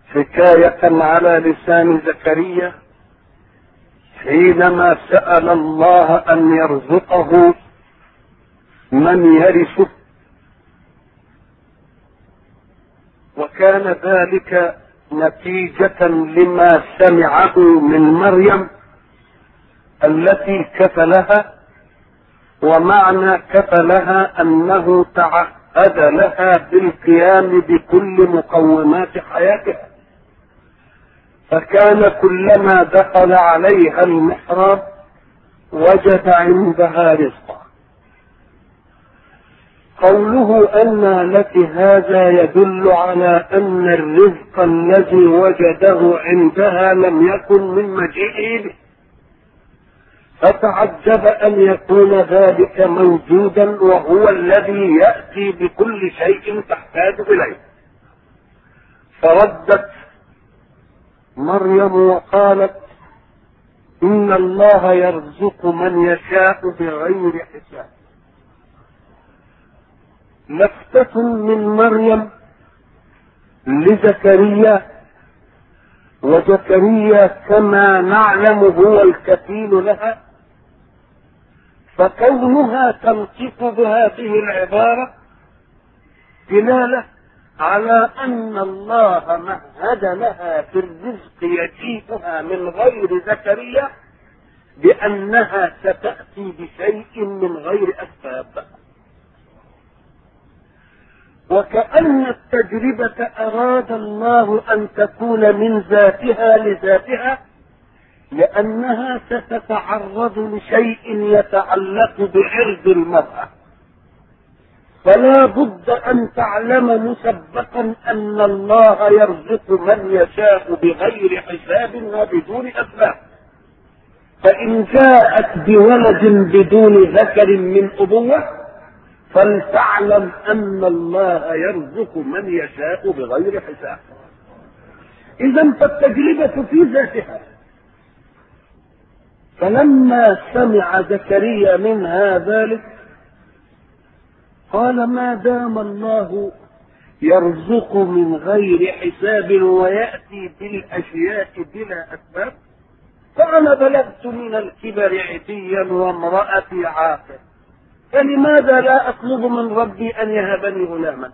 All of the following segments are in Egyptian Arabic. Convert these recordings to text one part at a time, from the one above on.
حكاية على لسان زكريا حينما سأل الله أن يرزقه من يرثه وكان ذلك نتيجة لما سمعه من مريم التي كفلها ومعنى كفلها أنه تعهد لها بالقيام بكل مقومات حياتها فكان كلما دخل عليها المحراب وجد عندها رزقا قوله أن لك هذا يدل على أن الرزق الذي وجده عندها لم يكن من مجيئه به فتعجب أن يكون ذلك موجودا وهو الذي يأتي بكل شيء تحتاج إليه فردت مريم وقالت إن الله يرزق من يشاء بغير حساب لفتة من مريم لزكريا وزكريا كما نعلم هو الكفيل لها فكونها تنطق بهذه العبارة دلالة على أن الله مهد لها في الرزق يجيئها من غير زكريا بأنها ستأتي بشيء من غير أسباب وكأن التجربة أراد الله أن تكون من ذاتها لذاتها لأنها ستتعرض لشيء يتعلق بعرض المرأة فلا بد أن تعلم مسبقا أن الله يرزق من يشاء بغير حساب وبدون أسباب فإن جاءت بولد بدون ذكر من أبوة فلتعلم أن الله يرزق من يشاء بغير حساب إذا فالتجربة في ذاتها فلما سمع زكريا منها ذلك قال ما دام الله يرزق من غير حساب ويأتي بالأشياء بلا أسباب فأنا بلغت من الكبر عتيا وامرأتي عاقر فلماذا لا أطلب من ربي أن يهبني غلاما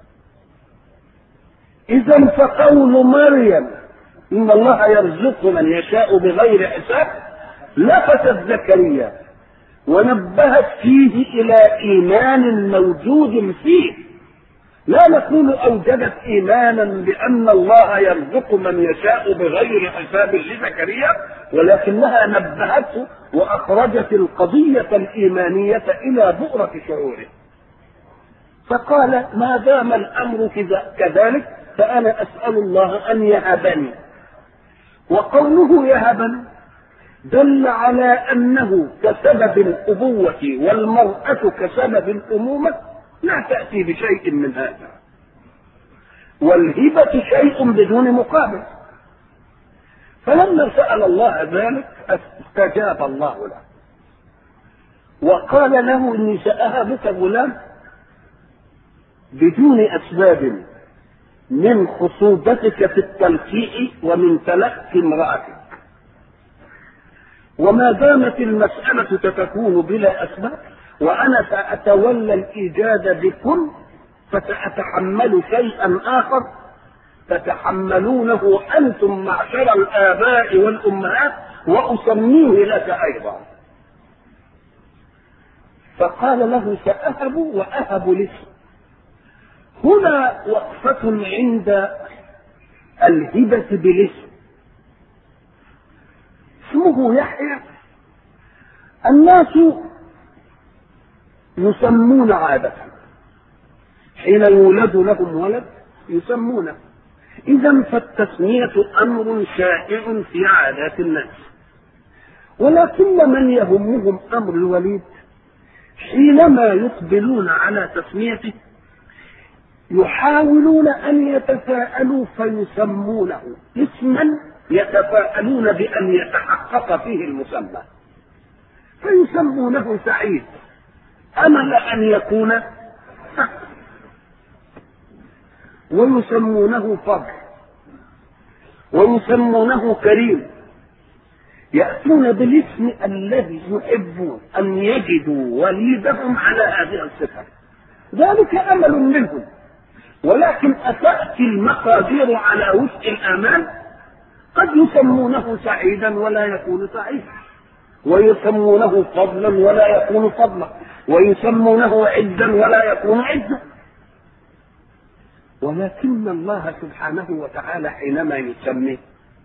إذا فقول مريم إن الله يرزق من يشاء بغير حساب لفتت زكريا ونبهت فيه الى ايمان موجود فيه لا نقول اوجدت ايمانا بان الله يرزق من يشاء بغير حساب لزكريا ولكنها نبهته واخرجت القضيه الايمانيه الى بؤره شعوره فقال ما دام الامر كذلك فانا اسال الله ان يهبني وقوله يهبني دل على انه كسبب الابوه والمراه كسبب الامومه لا تاتي بشيء من هذا والهبه شيء بدون مقابل فلما سال الله ذلك استجاب الله له وقال له اني ساهبك غلام بدون اسباب من خصوبتك في التلقيء ومن تلقي امرأتك وما دامت المسألة ستكون بلا أسباب وأنا سأتولى الإيجاد بكل فسأتحمل شيئا آخر تتحملونه أنتم معشر الآباء والأمهات وأسميه لك أيضا فقال له سأهب وأهب لاسم هنا وقفة عند الهبة بالاسم اسمه يحيى الناس يسمون عادة حين يولد لهم ولد يسمونه إذا فالتسمية أمر شائع في عادات الناس ولكن من يهمهم أمر الوليد حينما يقبلون على تسميته يحاولون أن يتساءلوا فيسمونه اسما يتفاءلون بأن يتحقق فيه المسمى فيسمونه سعيد أمل أن يكون ويسمونه فضل ويسمونه كريم يأتون بالاسم الذي يحبون أن يجدوا وليدهم على هذه الصفة ذلك أمل منهم ولكن أتأتي المقادير على وفق الآمال قد يسمونه سعيدا ولا يكون سعيدا ويسمونه فضلا ولا يكون فضلا ويسمونه عدا ولا يكون عدا ولكن الله سبحانه وتعالى حينما يسمي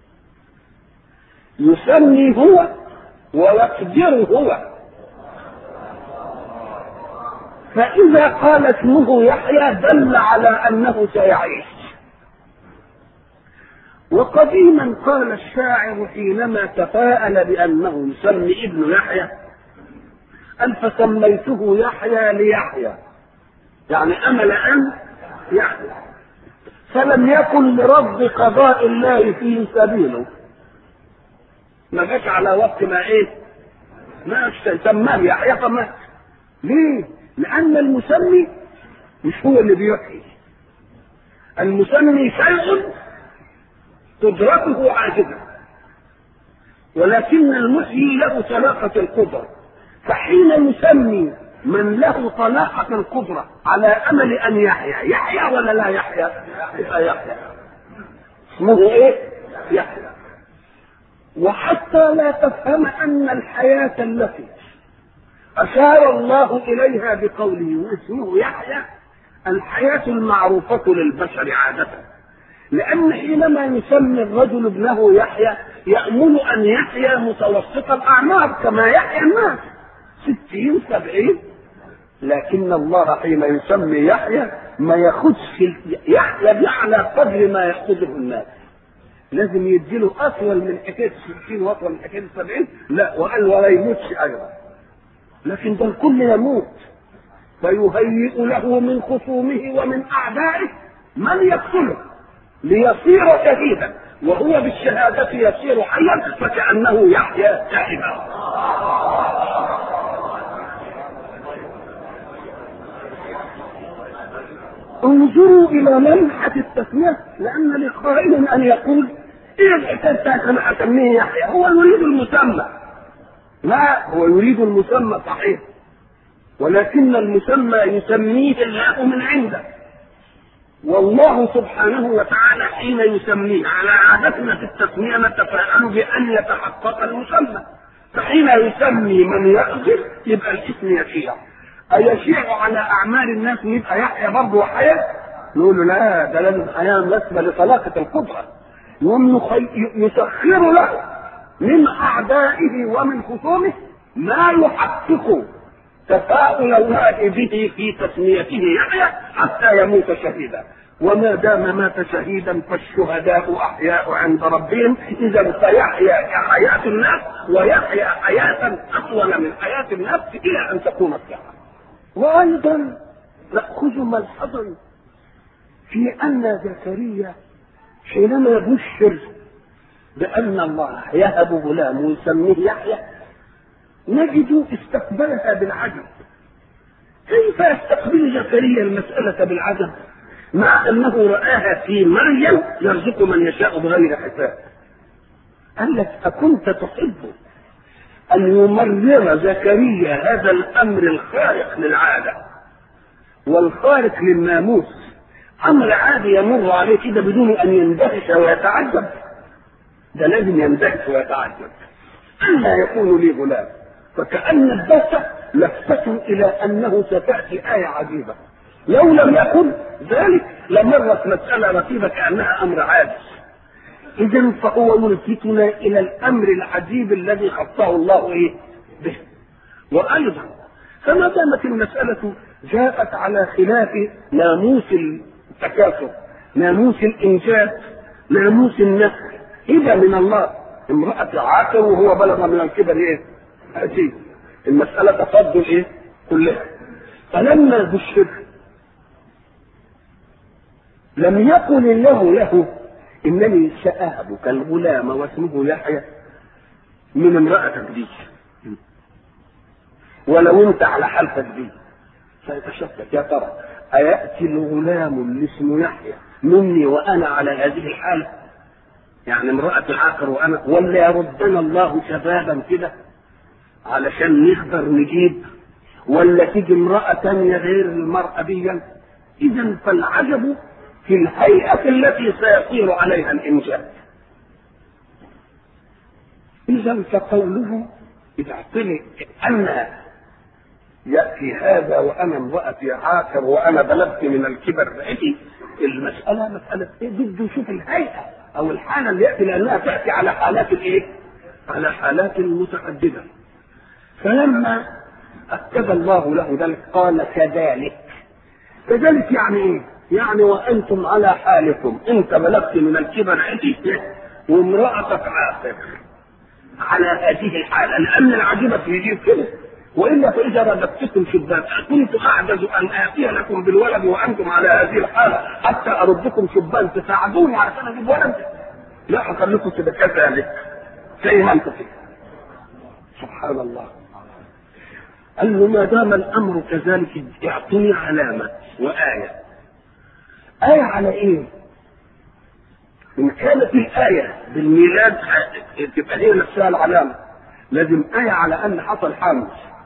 يسمي هو ويقدر هو فإذا قال اسمه يحيى دل على أنه سيعيش وقديما قال الشاعر حينما تفاءل بأنه يسمي ابن يحيى قال فسميته يحيى ليحيى يعني أمل أن يحيى فلم يكن لرد قضاء الله فيه سبيله ما جاش على وقت ما ايه ما سماه يحيى فمات ليه لان المسمي مش هو اللي بيحيي المسمي شيء قدرته عاجزه ولكن المحيي له طلاقة القدرة فحين يسمي من له طلاقة القدرة على أمل أن يحيا يحيا ولا لا يحيا؟ يبقى يحيا اسمه إيه؟ يحيا وحتى لا تفهم أن الحياة التي أشار الله إليها بقوله واسمه يحيى الحياة المعروفة للبشر عادة لأن حينما يسمي الرجل ابنه يحيى يأمل أن يحيا متوسط الأعمار كما يحيا الناس ستين سبعين لكن الله حين يسمي يحيى ما ياخذش يحيى بأعلى قدر ما يأخذه الناس لازم يديله اطول من حكايه 60 واطول من حكايه 70 لا وقال ولا يموتش ايضا لكن ده الكل يموت فيهيئ له من خصومه ومن اعدائه من يقتله ليصير شهيدا وهو بالشهادة يصير حيا فكأنه يحيا تائبا انظروا إلى لمحة التسمية لأن لقائل أن يقول ايه الحكايه بتاعت انا اسميه يحيى هو يريد المسمى لا هو يريد المسمى صحيح ولكن المسمى يسميه الله من عنده والله سبحانه وتعالى حين يسميه على عادتنا في التسميه نتفاءل بان يتحقق المسمى فحين يسمي من يقدر يبقى الاسم يشيع أيشيع على أعمال الناس ويبقى يحيى برضه وحياة؟ نقول له لا ده لازم حياة مناسبة لطلاقة القدرة يوم يسخر له من اعدائه ومن خصومه ما يحقق تفاؤل الله به في تسميته يحيى حتى يموت شهيدا وما دام مات شهيدا فالشهداء احياء عند ربهم اذا فيحيا حياه الناس ويحيا حياه اطول من حياه الناس الى ان تقوم الساعه وايضا ناخذ ملحظا في ان زكريا حينما بشر بأن الله يهب غلام ويسميه يحيى نجد استقبلها بالعجب كيف يستقبل زكريا المسألة بالعجب مع أنه رآها في مريم يرزق من يشاء بغير حساب قال لك أكنت تحب أن يمرر زكريا هذا الأمر الخارق للعادة والخارق للناموس امر عادي يمر عليه كده بدون ان يندهش ويتعجب ده لازم يندهش ويتعجب الا يكون لي غلام فكان الدهشه لفتة الى انه ستاتي ايه عجيبه لو لم يكن ذلك لمرت مساله رتيبه كانها امر عادي اذا فهو يلفتنا الى الامر العجيب الذي خصه الله ايه به وايضا فما دامت المساله جاءت على خلاف ناموس التكاثر ناموس الانجاب ناموس النسل هبه من الله امرأة عاقر وهو بلغ من الكبر ايه؟ أتي المسألة تفضل ايه؟ كلها فلما بشر لم يقل الله له انني سأهبك الغلام واسمه يحيى من امرأتك دي ولو انت على حالتك دي فيتشكك يا ترى أيأتي الغلام اللي اسمه يحيى مني وأنا على هذه الحالة يعني امرأة العاقر وأنا ولا يردنا الله شبابا كده علشان نقدر نجيب ولا تيجي امرأة تانية غير المرأة دي إذا فالعجب في الهيئة التي سيصير عليها الإنجاب إذا فقوله إذا اعطني أن يأتي هذا وأنا امرأتي عاقر وأنا بلغت من الكبر بعتي المسألة مسألة إيه بده يشوف الهيئة أو الحالة اللي يأتي لأنها تأتي على حالات الإيه؟ على حالات متعددة فلما أكد الله له ذلك قال كذلك كذلك يعني إيه؟ يعني وأنتم على حالكم أنت بلغت من الكبر عتي وامرأتك عاقر على هذه الحالة لأن العجيبة في يجيب كده وإلا فإذا رددتكم شبان كنت أعجز أن آتي لكم بالولد وأنتم على هذه الحالة حتى أردكم شبان تساعدوني عشان أجيب ولد لا أخليكم كده كذلك زي ما أنتم كده سبحان الله قال له ما دام الأمر كذلك اعطني علامة وآية آية على إيه؟ إن كانت الآية بالميلاد تبقى هي نفسها العلامة لازم آية على أن حصل حمل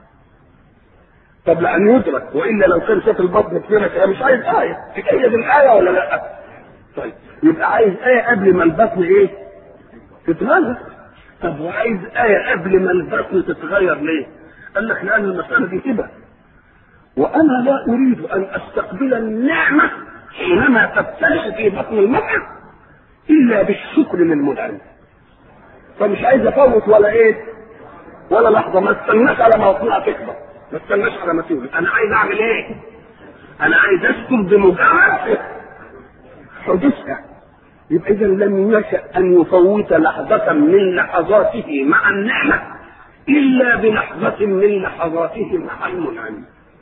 قبل أن يدرك وإلا لو كان شاف البطن كبيرة كده مش عايز آية تكيد الآية ولا لا؟ طيب يبقى عايز آية قبل ما البطن إيه؟ تتغير طب وعايز آية قبل ما البطن تتغير ليه؟ قال لك لأن المسألة دي كده وأنا لا أريد أن أستقبل النعمة حينما تبتلع في بطن المرأة إلا بالشكر للمنعم فمش عايز أفوت ولا إيه؟ ولا لحظة ما استناش على ما وصلها تكبر ما استناش على ما تولد أنا عايز أعمل إيه؟ أنا عايز أشكر بمجرد حدوثها يبقى إذا لم يشأ أن يفوت لحظة من لحظاته مع النعمة إلا بلحظة من لحظاته مع المنعم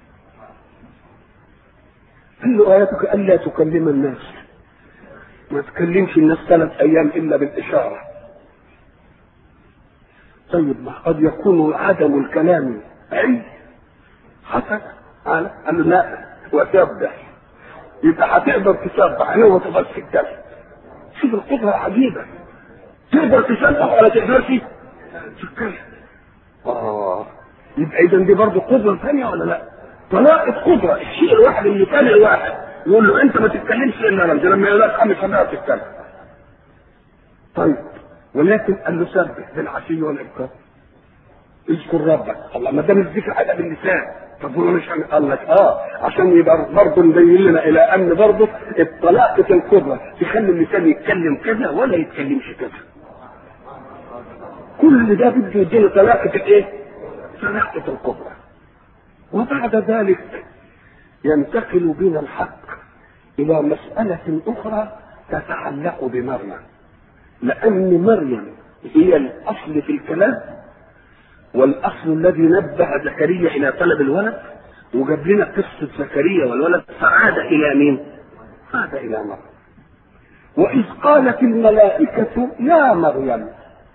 قال له آياتك ألا تكلم الناس ما تكلمش الناس ثلاث أيام إلا بالإشارة طيب ما قد يكون عدم الكلام أي حسن قال قال لا وسبح يبقى هتقدر تسبح هنا وما تقدرش تتكلم شوف القدرة عجيبة تقدر تسبح ولا تقدرش تتكلم اه يبقى اذا دي برضه قدرة ثانية ولا لا؟ طلاقة قدرة الشيء الواحد اللي كان الواحد يقول له انت ما تتكلمش الا رمز لما يقول لك خمس سنوات تتكلم طيب ولكن قال له سبح بالعشي والابكار اذكر ربك الله ما دام الذكر هيبقى باللسان طب هو مش قال لك اه عشان يبقى برضه مبين لنا الى ان برضه الطلاقة القدرة تخلي اللسان يتكلم كذا ولا يتكلمش كذا كل ده بده يدينا طلاقة الايه؟ طلاقة القدرة وبعد ذلك ينتقل بنا الحق إلى مسألة أخرى تتعلق بمريم لأن مريم هي الأصل في الكلام والأصل الذي نبه زكريا إلى طلب الولد وجاب لنا قصة زكريا والولد فعاد إلى مين؟ عاد إلى مريم وإذ قالت الملائكة يا مريم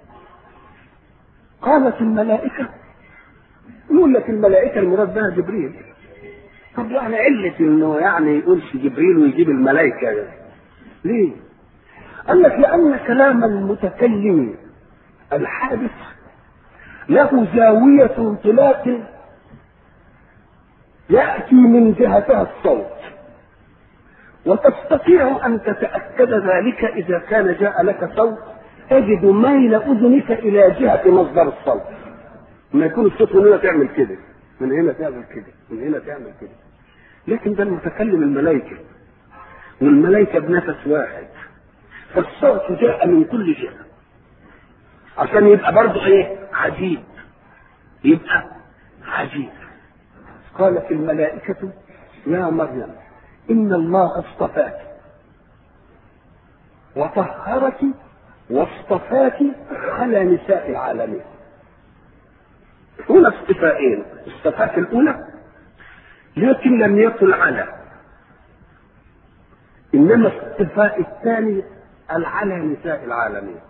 قالت الملائكة يقول لك الملائكة المراد بها جبريل طب يعني علة انه يعني يقولش جبريل ويجيب الملائكة ليه؟ قال لك لأن كلام المتكلم الحادث له زاوية انطلاق يأتي من جهتها الصوت وتستطيع أن تتأكد ذلك إذا كان جاء لك صوت تجد ميل أذنك إلى جهة مصدر الصوت لما يكون الصوت من هنا تعمل كده من هنا تعمل كده من هنا تعمل كده لكن ده المتكلم الملائكة والملائكة بنفس واحد فالصوت جاء من كل جهة عشان يبقى برضه ايه عجيب يبقى عجيب قالت الملائكة يا مريم إن الله اصطفاك وطهرك واصطفاك على نساء العالمين هنا اصطفاءين اصطفاك الأولى لكن لم يقل على إنما اصطفاء الثاني على نساء العالمين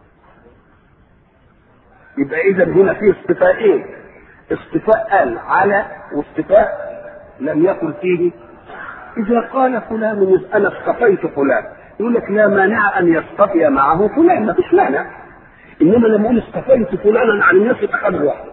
يبقى إذا هنا في اصطفاءين اصطفاء قال على واصطفاء لم يقل فيه إذا قال فلان أنا اصطفيت فلان يقول لك لا مانع ان يصطفي معه فلان ما فيش مانع انما لما اقول اصطفيت فلانا عن الناس يبقى خد واحد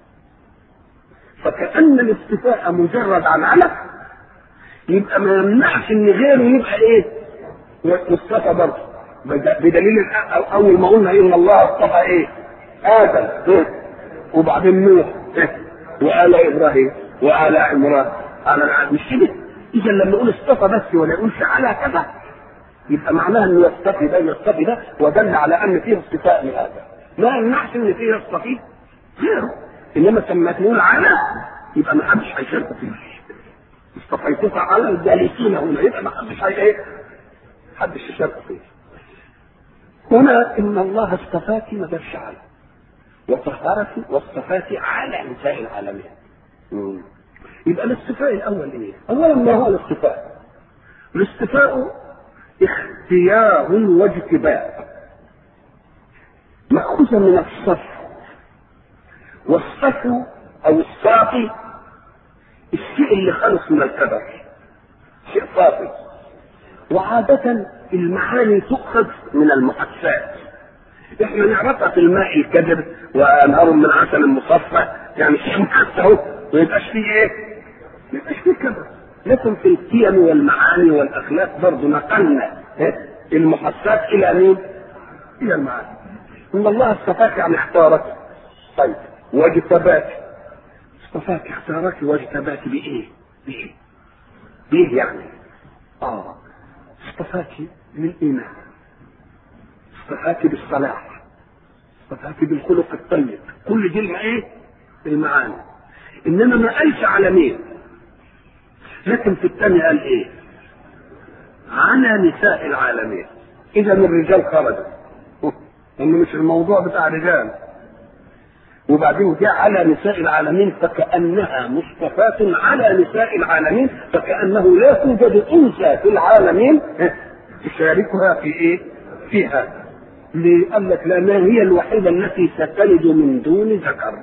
فكأن الاصطفاء مجرد عن علف يبقى ما يمنعش ان غيره يبقى ايه؟ مصطفى برضه بدليل اول ما قلنا ان الله اصطفى ايه؟ ادم إيه؟ وبعدين نوح إيه؟ وآل ابراهيم وآل عمران على العالم مش كده؟ اذا لما نقول اصطفى بس ولا يقولش على كذا يبقى معناها انه يصطفي ده يصطفي ده ودل على ان فيه اصطفاء لهذا ما يمنعش ان فيه يصطفي غيره انما لما تقول على يبقى ما حدش هيشارك فيه اصطفيتك على الجالسين هنا يبقى ما حدش هي ايه حدش يشارك فيه هنا ان الله اصطفاك ما جابش على وطهرك واصطفاك على نساء العالمين مم. يبقى الاصطفاء الاول ايه؟ اولا ما هو الاصطفاء؟ الاصطفاء اختيار واجتباء مأخوذ من الصف والصف او الصافي الشيء اللي خلص من الكبر شيء صافي وعادة المعاني تؤخذ من المحسات احنا نعرفها في الماء الكدر وانهار من عسل مصفى يعني شيء محس اهو ما يبقاش فيه ايه؟ ما يبقاش فيه كبر لكن في القيم والمعاني والاخلاق برضه نقلنا المحسات الى مين؟ الى المعاني ان الله اصطفاك يعني اختارك طيب واجتباك اصطفاك اختارك واجتباك بايه؟ بايه؟ بايه يعني؟ اه اصطفاك بالايمان اصطفاك بالصلاح اصطفاك بالخلق الطيب كل دي ايه؟ المعاني انما ما قالش على مين؟ لكن في الثاني قال ايه؟ على نساء العالمين اذا الرجال خرجوا انه مش الموضوع بتاع رجال وبعدين جاء على نساء العالمين فكأنها مصطفاة على نساء العالمين فكأنه لا توجد أنثى في العالمين تشاركها في إيه؟ فيها. ليه؟ قال لك لأنها هي الوحيدة التي ستلد من دون ذكر.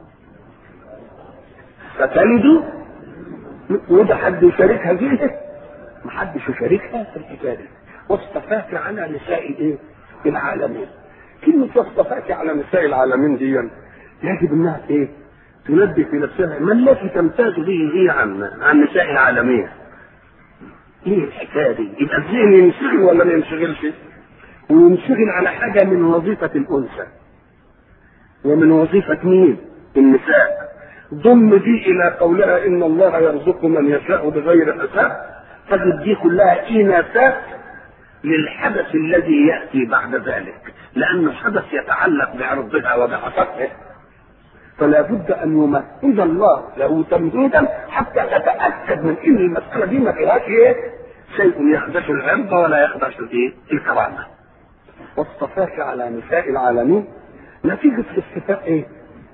ستلد وده حد يشاركها فيه؟ ما حدش يشاركها في الحكاية دي. واصطفاك على نساء الإيه؟ العالمين. كلمة واصطفاك على نساء العالمين دي يجب انها ايه؟ تنبه في نفسها ما الذي تمتاز به هي عن عن نساء العالمين؟ ايه الحكايه دي؟ يبقى الذهن ينشغل ولا ما ينشغلش؟ وينشغل على حاجه من وظيفه الانثى ومن وظيفه مين؟ النساء ضم دي الى قولها ان الله يرزق من يشاء بغير حساب تجد دي كلها اناثات للحدث الذي ياتي بعد ذلك لانه حدث يتعلق بعرضها وبعصبها فلا بد ان يمهد الله له تمهيدا حتى تتاكد من ان المساله دي ما فيهاش ايه؟ شيء يخدش العرض ولا يخدش الايه؟ الكرامه. واصطفاك على نساء العالمين نتيجه الاصطفاء ايه؟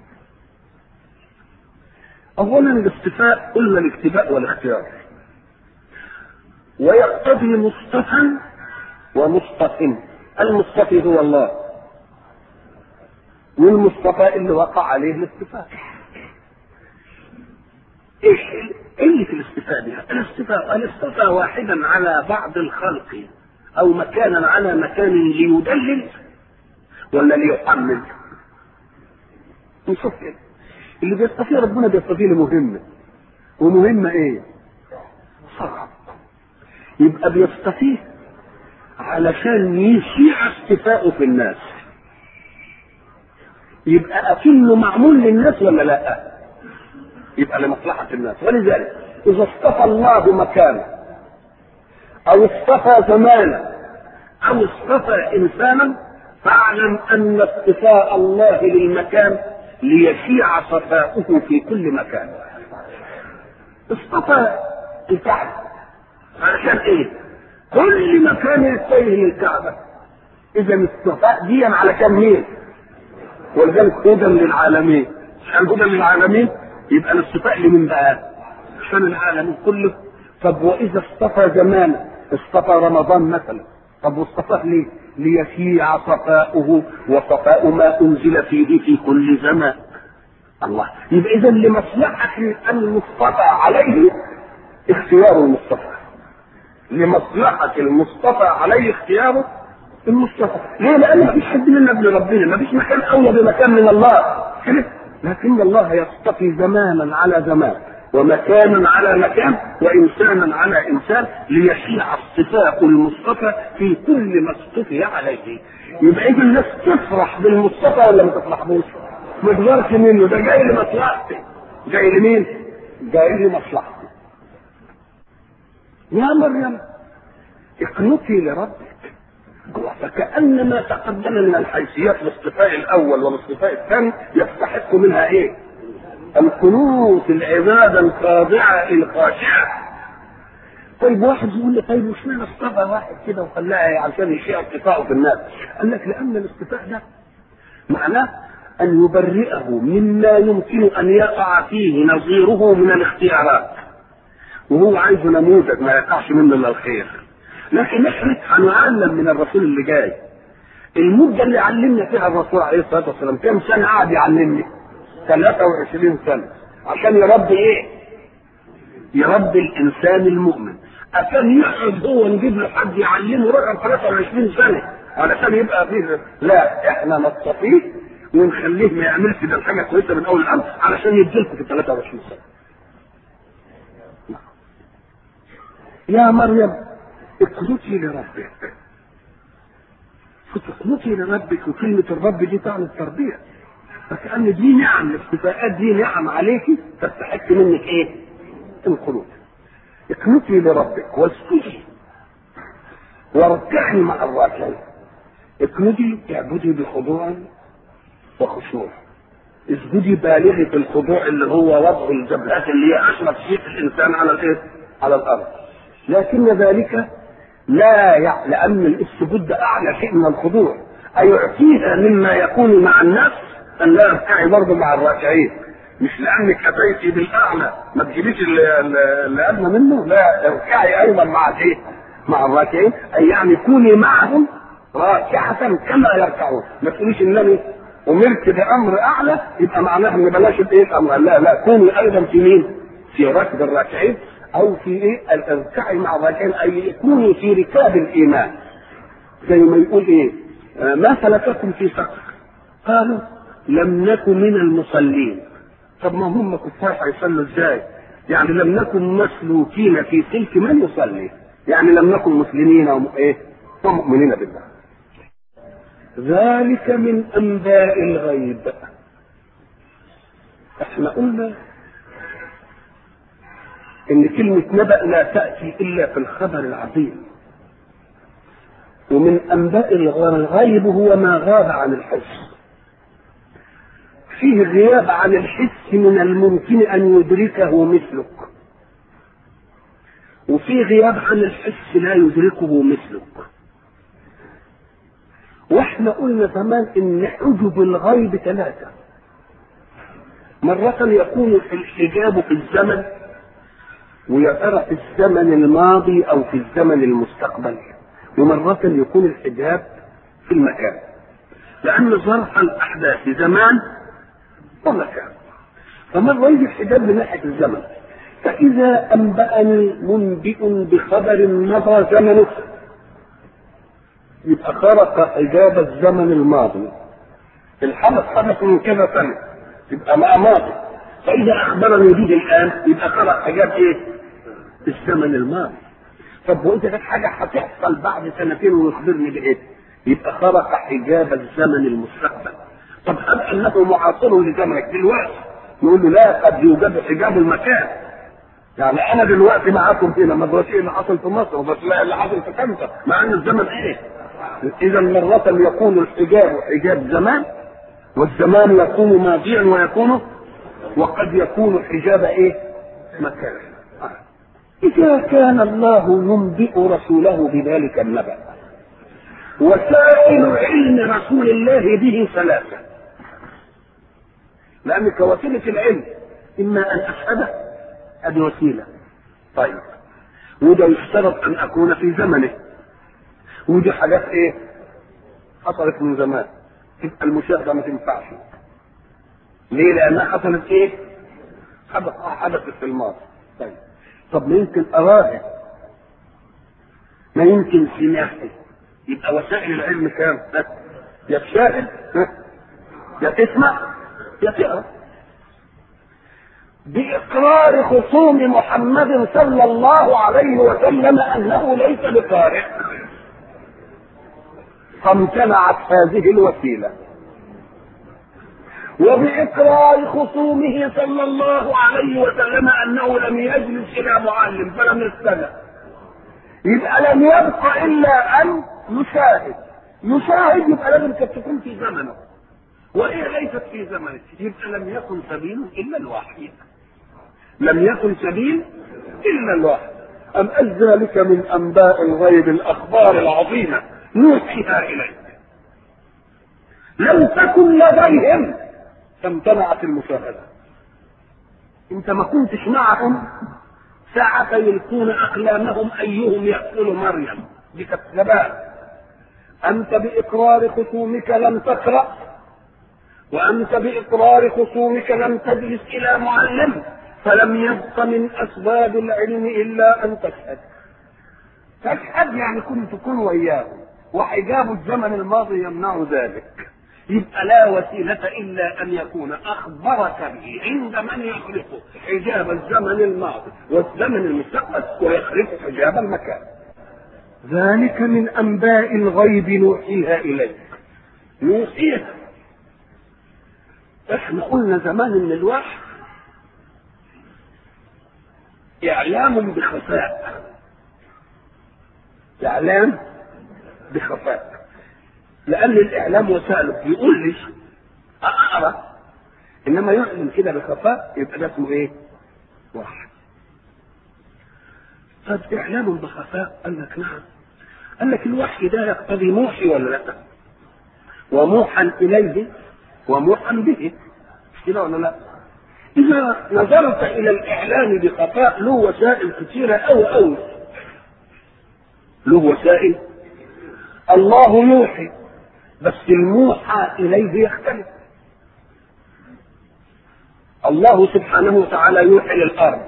اولا الاصطفاء قلنا الاكتفاء والاختيار. ويقتضي مصطفى ومصطفى المصطفي هو الله والمصطفى اللي وقع عليه الاصطفاء ايش اللي في الاصطفاء دي الاصطفاء الاصطفى واحدا على بعض الخلق او مكانا على مكان ليدلل ولا ليحمل نشوف كده اللي بيصطفيه ربنا بيصطفيه لمهمه ومهمه ايه صعب يبقى بيصطفيه علشان يشيع اصطفاؤه في الناس يبقى اكنه معمول للناس ولا لا يبقى لمصلحة الناس ولذلك إذا اصطفى الله مكانا أو اصطفى زمانا أو اصطفى إنسانا فاعلم أن اصطفاء الله للمكان ليشيع صفاؤه في كل مكان اصطفى الكعبة علشان ايه؟ كل مكان يتجه للكعبة إذا اصطفاء دي علشان مين؟ ولذلك هدى للعالمين عشان هدى للعالمين يبقى الاصطفاء لمين بقى؟ عشان العالم كله طب واذا اصطفى زمان اصطفى رمضان مثلا طب واصطفاه ليه؟ ليشيع صفاؤه وصفاء ما انزل فيه في كل زمان الله يبقى اذا لمصلحه المصطفى عليه اختيار المصطفى لمصلحة المصطفى عليه اختياره المصطفى ليه؟ لأن مفيش حد منا ابن ربنا مفيش مكان أولى بمكان من الله كده لكن الله يصطفي زمانا على زمان ومكانا على مكان وإنسانا على إنسان ليشيع اصطفاء المصطفى في كل ما اصطفي عليه يبقى إذا الناس تفرح بالمصطفى ولا ما تفرحبوش؟ ما تغيرش منه ده جاي لمصلحتي جاي لمين؟ جاي لمصلحتي يا مريم اقنتي لربك فكأن ما تقدم من الحيثيات الاصطفاء الأول والاصطفاء الثاني يستحق منها إيه؟ القنوت العبادة الخاضعة الخاشعة طيب واحد يقول لي طيب مش معنى اصطفى واحد كده وخلاها عشان يشيع اصطفاءه في الناس قال لك لأن الاصطفاء ده معناه أن يبرئه مما يمكن أن يقع فيه نظيره من الاختيارات وهو عايز نموذج ما يقعش منه الا الخير لكن احنا هنعلم من الرسول اللي جاي المدة اللي علمنا فيها الرسول عليه الصلاة والسلام كم سنة قعد يعلمني 23 سنة عشان يربي ايه يربي الانسان المؤمن عشان يقعد هو نجيب له حد يعلمه رقم 23 سنة علشان يبقى فيه لا احنا نصفيه ونخليه ما يعملش ده حاجة كويسة من اول الامر علشان يديلكم في 23 سنة يا مريم اقنتي لربك فتقنتي لربك وكلمة الرب دي تعني التربية فكأن دي نعم الاستفاءات دي نعم عليك تستحق منك ايه؟ القنوت اقنتي لربك واسجدي واركعي مع الراكعين اقنتي اعبدي بخضوع وخشوع اسجدي بالغي في الخضوع اللي هو وضع الجبهات اللي هي اشرف شيء في الانسان على الايه؟ على الارض لكن ذلك لا يع... لأن السجود ده أعلى شيء من الخضوع أيعطيها مما يكون مع الناس أن لا يركعي برضه مع الراكعين مش لأنك أتيتي بالأعلى ما تجيبيش اللي, اللي أدنى منه لا اركعي أيضا مع الإيه؟ مع الراكعين أي يعني كوني معهم راكعة كما يركعون ما تقوليش إنني أمرت بأمر أعلى يبقى معناها إن بلاش الإيه الأمر لا لا كوني أيضا في مين؟ في ركب الراكعين او في ايه الاركعي مع الراكعين اي يكونوا في ركاب الايمان زي ما يقول ايه آه ما سلككم في سقر قالوا لم نكن من المصلين طب ما هم كفار هيصلوا ازاي يعني لم نكن مسلوكين في سلك من يصلي يعني لم نكن مسلمين او ايه ومؤمنين بالله ذلك من انباء الغيب احنا قلنا ان كلمة نبأ لا تأتي الا في الخبر العظيم ومن انباء الغيب هو ما غاب عن الحس فيه غياب عن الحس من الممكن ان يدركه مثلك وفي غياب عن الحس لا يدركه مثلك واحنا قلنا زمان ان حجب الغيب ثلاثة مرة يكون الحجاب في الزمن ويا ترى في الزمن الماضي او في الزمن المستقبل ومرة يكون الحجاب في المكان لأن ظرف الأحداث زمان ومكان فمرة يجي الحجاب من ناحية الزمن فإذا أنبأني منبئ بخبر مضى زمنه يبقى خرق حجاب الزمن الماضي الحدث حدث من كذا سنة يبقى ما ماضي فإذا أخبرني به الآن يبقى خرق حجاب إيه؟ الزمن الماضي طب وإذا كانت حاجة هتحصل بعد سنتين ويخبرني بإيه؟ يبقى خرق حجاب الزمن المستقبل طب هل أنه معاصر لزمنك دلوقتي؟ نقول له لا قد يوجد حجاب المكان يعني انا دلوقتي معاكم هنا ما ادركش ايه اللي حصل في مصر وبس لا اللي حصل في كندا مع ان الزمن ايه؟ اذا مرة يكون الحجاب حجاب زمان والزمان يكون ماضيا ويكون وقد يكون حجاب ايه؟ مكان إذا كان الله ينبئ رسوله بذلك النبأ وسائل علم رسول الله به ثلاثة لأن كوسيلة العلم إما أن أشهده ادي وسيله طيب وده يشترط ان اكون في زمنه ودي حاجات ايه حصلت من زمان تبقى المشاهده ما تنفعش ليه لانها حصلت ايه حدث حدثت في الماضي طيب طب ما يمكن اراها ما يمكن سمعه يبقى وسائل العلم كام؟ يا تشاهد يا تسمع يا تقرا بإقرار خصوم محمد صلى الله عليه وسلم أنه ليس بقارئ فامتنعت هذه الوسيلة وبإقرار خصومه صلى الله عليه وسلم أنه لم يجلس إلى معلم فلم يستمع يبقى لم يبق إلا أن يشاهد يشاهد يبقى لازم تكون في زمنه وإيه ليست في زمنه يبقى لم يكن سبيل إلا الوحي لم يكن سبيل إلا الوحي أم ذلك من أنباء الغيب الأخبار العظيمة نوحيها إليك لم تكن لديهم فامتنعت المشاهدة انت ما كنتش معهم ساعة يلقون أقلامهم أيهم يقتل مريم دي كانت أنت بإقرار خصومك لم تقرأ وأنت بإقرار خصومك لم تجلس إلى معلم فلم يبق من أسباب العلم إلا أن تشهد تشهد يعني كنت تكون وإياهم وحجاب الزمن الماضي يمنع ذلك يبقى لا وسيلة إلا أن يكون أخبرك به عند من يخلقه حجاب الزمن الماضي والزمن المستقبل ويخلق حجاب المكان ذلك من أنباء الغيب نوحيها إليك نوحيها احنا قلنا زمان ان الوحي اعلام بخفاء اعلام بخفاء لان الاعلام وسائله يقول لي اقرا انما يعلن كده بخفاء يبقى ده اسمه ايه؟ وحي طب اعلام بخفاء قال لك نعم قال لك الوحي ده يقتضي موحي ولا لا؟ وموحى اليه وموحى به مش كده ولا لا؟ إذا نظرت إلى الإعلام بخفاء له وسائل كثيرة أو أو له وسائل الله يوحي بس الموحى إليه يختلف الله سبحانه وتعالى يوحي للأرض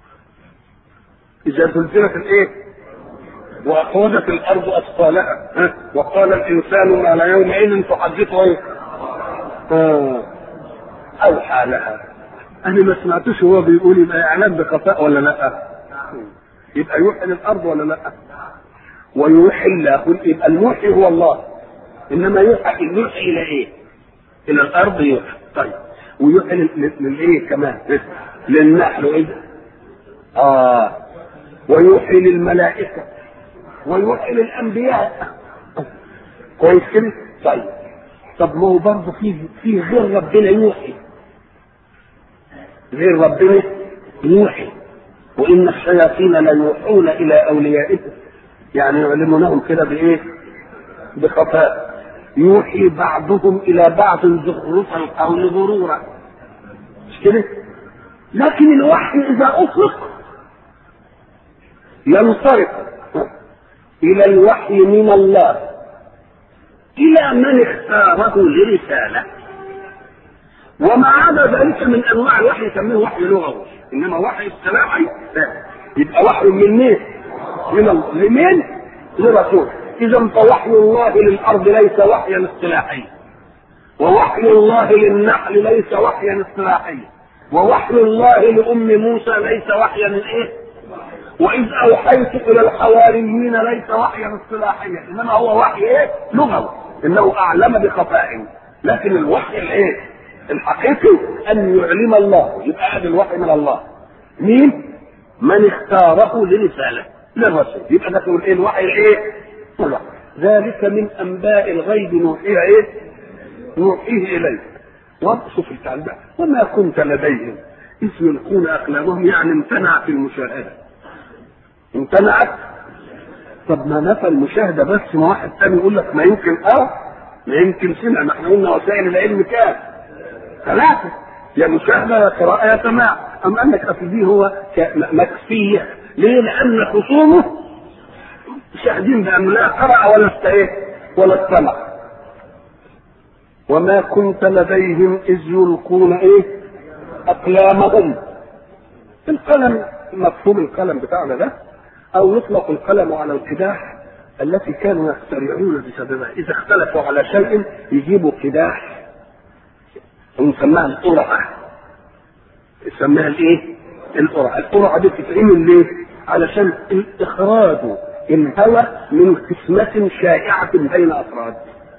إذا زلزلت الإيه؟ وأخرجت الأرض أثقالها وقال الإنسان ما لا يومئذ تحدث إيه؟ آه. أوحى لها انا ما سمعتوش هو بيقول يبقى اعلام بخفاء ولا لا يبقى يوحي للارض ولا لا ويوحي الله يبقى الموحي هو الله انما يوحى الموحي الى ايه الى الارض يوحي طيب ويوحي للايه كمان للنحل ايه اه ويوحي للملائكه ويوحي للانبياء كويس كده طيب طب ما هو برضه في في غير ربنا يوحي غير ربنا يوحي وان الشياطين ليوحون الى اوليائهم يعني يعلمونهم كده بايه بخفاء يوحي بعضهم الى بعض زخرف القول غرورا مش كده لكن الوحي اذا اطلق ينصرف الى الوحي من الله الى من اختاره لرساله وما عدا ذلك من انواع الوحي يسميه وحي لغوي انما وحي اصطلاحي يبقى وحي من مين؟ من الله لمين؟ لرسول اذا فوحي الله للارض ليس وحيا اصطلاحيا ووحي الله للنحل ليس وحيا اصطلاحيا ووحي الله لام موسى ليس وحيا ايه؟ واذ اوحيت الى الحواريين ليس وحيا اصطلاحيا انما هو وحي ايه؟ لغوي انه اعلم بخفاء لكن الوحي الايه؟ الحقيقي ان يعلم الله يبقى هذا الوحي من الله مين من اختاره لرساله للرسول يبقى ده تقول ايه الوحي الايه الوحي ذلك من انباء الغيب نوحيه ايه نوحيه اليك وشوف التعليم وما كنت لديهم اذ يلقون اقلامهم يعني امتنعت المشاهده امتنعت طب ما نفى المشاهده بس ما واحد تاني يقول لك ما يمكن اه ما يمكن سمع ما احنا قلنا وسائل العلم كام ثلاثة يا مشاهدة يا قراءة يا سماع أم أنك أصل هو مكفية ليه؟ لأن خصومه شاهدين بأنه لا قرأ ولا استإيه ولا استمع وما كنت لديهم إذ يلقون إيه أقلامهم القلم مفهوم القلم بتاعنا ده أو يطلق القلم على القداح التي كانوا يخترعون بسببها اذا اختلفوا على شيء يجيبوا قداح ونسميها القرعه يسميها الايه؟ القرعه، القرعه دي بتتعمل ليه؟ علشان اخراج الهوى من قسمة شائعة بين أفراد.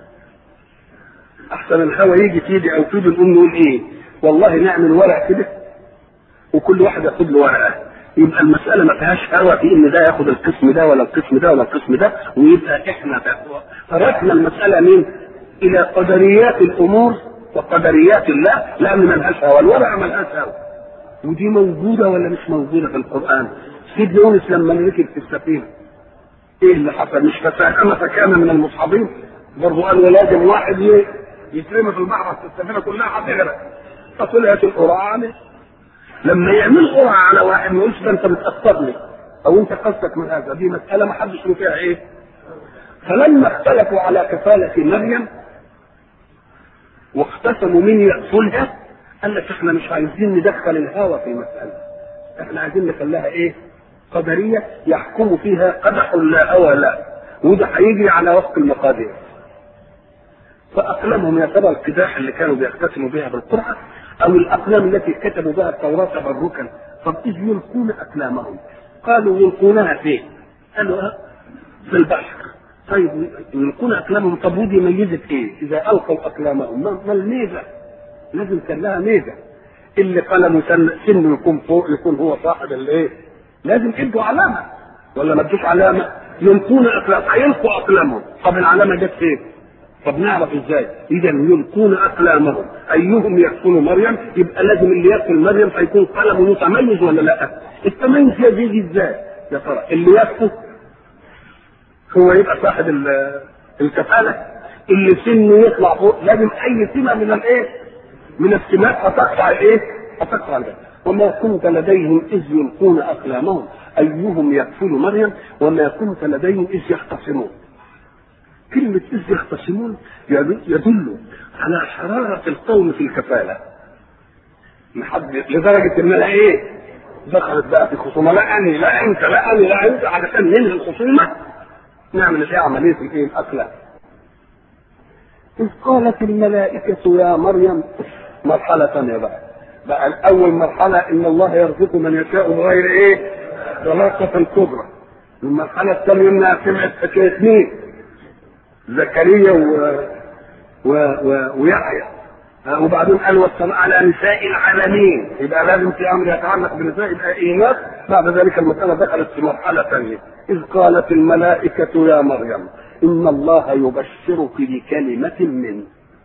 أحسن الهوى يجي في ايدي أو في ايدي نقوم نقول إيه؟ والله نعمل ورق كده وكل واحد ياخد له ورقة. يبقى المسألة ما فيهاش هوى في إن ده ياخد القسم ده ولا القسم ده ولا القسم ده ويبقى إحنا تركنا المسألة مين؟ إلى قدريات الأمور وقدريات الله لأن ملهاش هوى، الورقة ملهاش هوى. ودي موجودة ولا مش موجودة في القرآن؟ سيدنا يونس لما ركب في السفينة ايه اللي حصل مش فساهم فكان من المصحبين برضه قالوا لازم واحد يترمي في البحر السفينه كلها هتغرق فطلعت القرعه عليه لما يعمل قرعه على واحد ما يقولش ده انت بتاثر لي او انت قصدك من هذا دي مساله ما حدش له فيها ايه فلما اختلفوا على كفاله مريم واقتسموا مين يقتلها قال لك احنا مش عايزين ندخل الهوى في مساله احنا عايزين نخليها ايه قدريه يحكم فيها قدح لا هوى لا وده هيجي على وفق المقادير فاقلامهم يا ترى القداح اللي كانوا بيقتسموا بها بالقرعه او الاقلام التي كتبوا بها التوراه تبركا طب اذ يلقون اقلامهم قالوا يلقونها فين؟ قالوا في البحر طيب يلقون اقلامهم طب ودي ميزت ايه؟ اذا القوا اقلامهم ما الميزه؟ لازم كان لها ميزه اللي قلمه سن سنه يكون فوق يكون هو صاحب الايه؟ لازم يدوا علامه ولا ما ادوش علامه؟ يلقون اقلام هيلقوا اقلامهم طب العلامه جت فين؟ طب نعرف ازاي؟ اذا يلقون اقلامهم ايهم يقتل مريم يبقى لازم اللي يقتل مريم هيكون قلمه متميز ولا لا؟ التميز يجي ازاي؟ يا ترى اللي يقتل هو يبقى صاحب الكفاله اللي سنه يطلع فوق لازم اي سمه من الايه؟ من السمات هتقطع ايه؟ هتقطع الجنة. وما كنت لديهم اذ يلقون اقلامهم ايهم يكفل مريم وما كنت لديهم اذ يختصمون. كلمة إذ يختصمون يدل على حرارة القوم في الكفالة. لدرجة إنها إيه؟ دخلت بقى في خصومة لا أني لا أنت لا أني لا أنت علشان ننهي الخصومة نعمل إيه عملية الإيه؟ الأقلام. إذ قالت الملائكة يا مريم مرحلة ثانية بقى بقى الأول مرحلة إن الله يرزق من يشاء بغير إيه؟ ضلاقة كبرى المرحلة الثانية إنها سمعت حكاية مين؟ زكريا و... و... و... ويحيى وبعدين قال والسماء على نساء العالمين يبقى لازم في امر يتعلق بنساء الايناث بعد ذلك المساله دخلت في مرحله ثانيه اذ قالت الملائكه يا مريم ان الله يبشرك بكلمه منه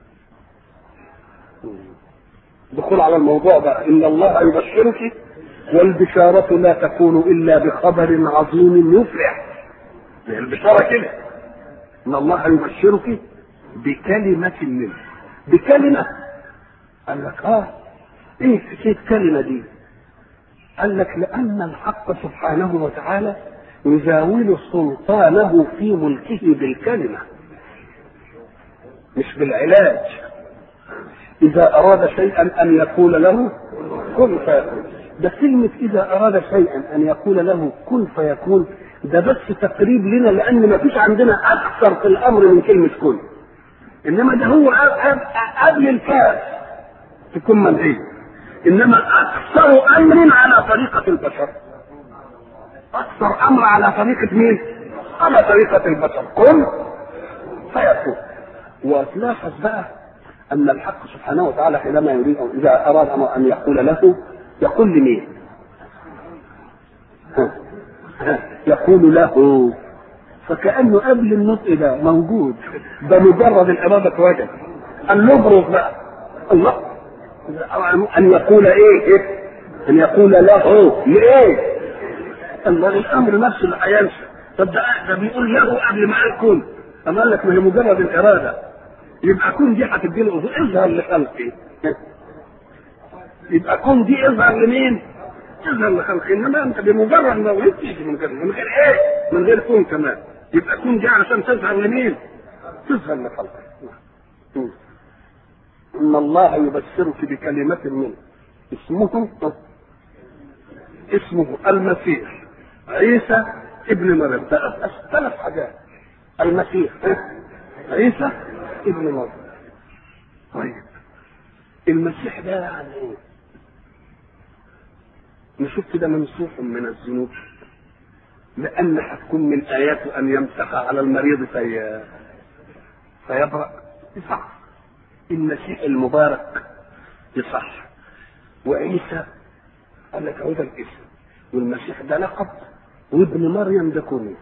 دخول على الموضوع بقى ان الله يبشرك والبشارة لا تكون إلا بخبر عظيم يفرح البشارة كده إن الله يبشرك بكلمة منه بكلمة قال لك اه ايه حكاية كلمة دي قال لك لأن الحق سبحانه وتعالى يزاول سلطانه في ملكه بالكلمة مش بالعلاج إذا أراد شيئا أن يقول له كن فيكون ده كلمة إذا أراد شيئا أن يقول له كن فيكون ده بس تقريب لنا لأن ما فيش عندنا أكثر في الأمر من كلمة كن إنما ده هو قبل الكاف تكون منهي إنما أكثر أمر على طريقة البشر أكثر أمر على طريقة مين؟ على طريقة البشر كن فيكون وتلاحظ بقى أن الحق سبحانه وتعالى حينما يريد أو إذا أراد أمر أن يقول له يقول لمين؟ يقول له فكأنه قبل النطق ده موجود ده مجرد الإرادة وجد أن نبرز بقى الله أن يقول إيه, إيه؟ أن يقول له لإيه؟ الله الأمر نفسه اللي هينسى طب ده ده بيقول له قبل ما قال كن أما قال لك ما هي مجرد الإرادة يبقى كن دي هتدي له اظهر لخلقي يبقى كن دي اظهر لمين؟ اظهر لخلقي انما انت بمجرد ما ولدت تيجي من غير من غير ايه؟ من غير كون كمان يبقى كون دي علشان تظهر لمين؟ تظهر لخلقي ان الله يبشرك بكلمة منه اسمه اسمه المسيح عيسى ابن مريم ثلاث حاجات المسيح عيسى ابن مريم طيب المسيح ده يعني ايه؟ نشوف كده منسوخ من الذنوب لأن هتكون من آياته أن يمسح على المريض في فيبرأ يصح المسيح المبارك يصح وعيسى قال لك هذا الاسم والمسيح ده لقب وابن مريم ده كوني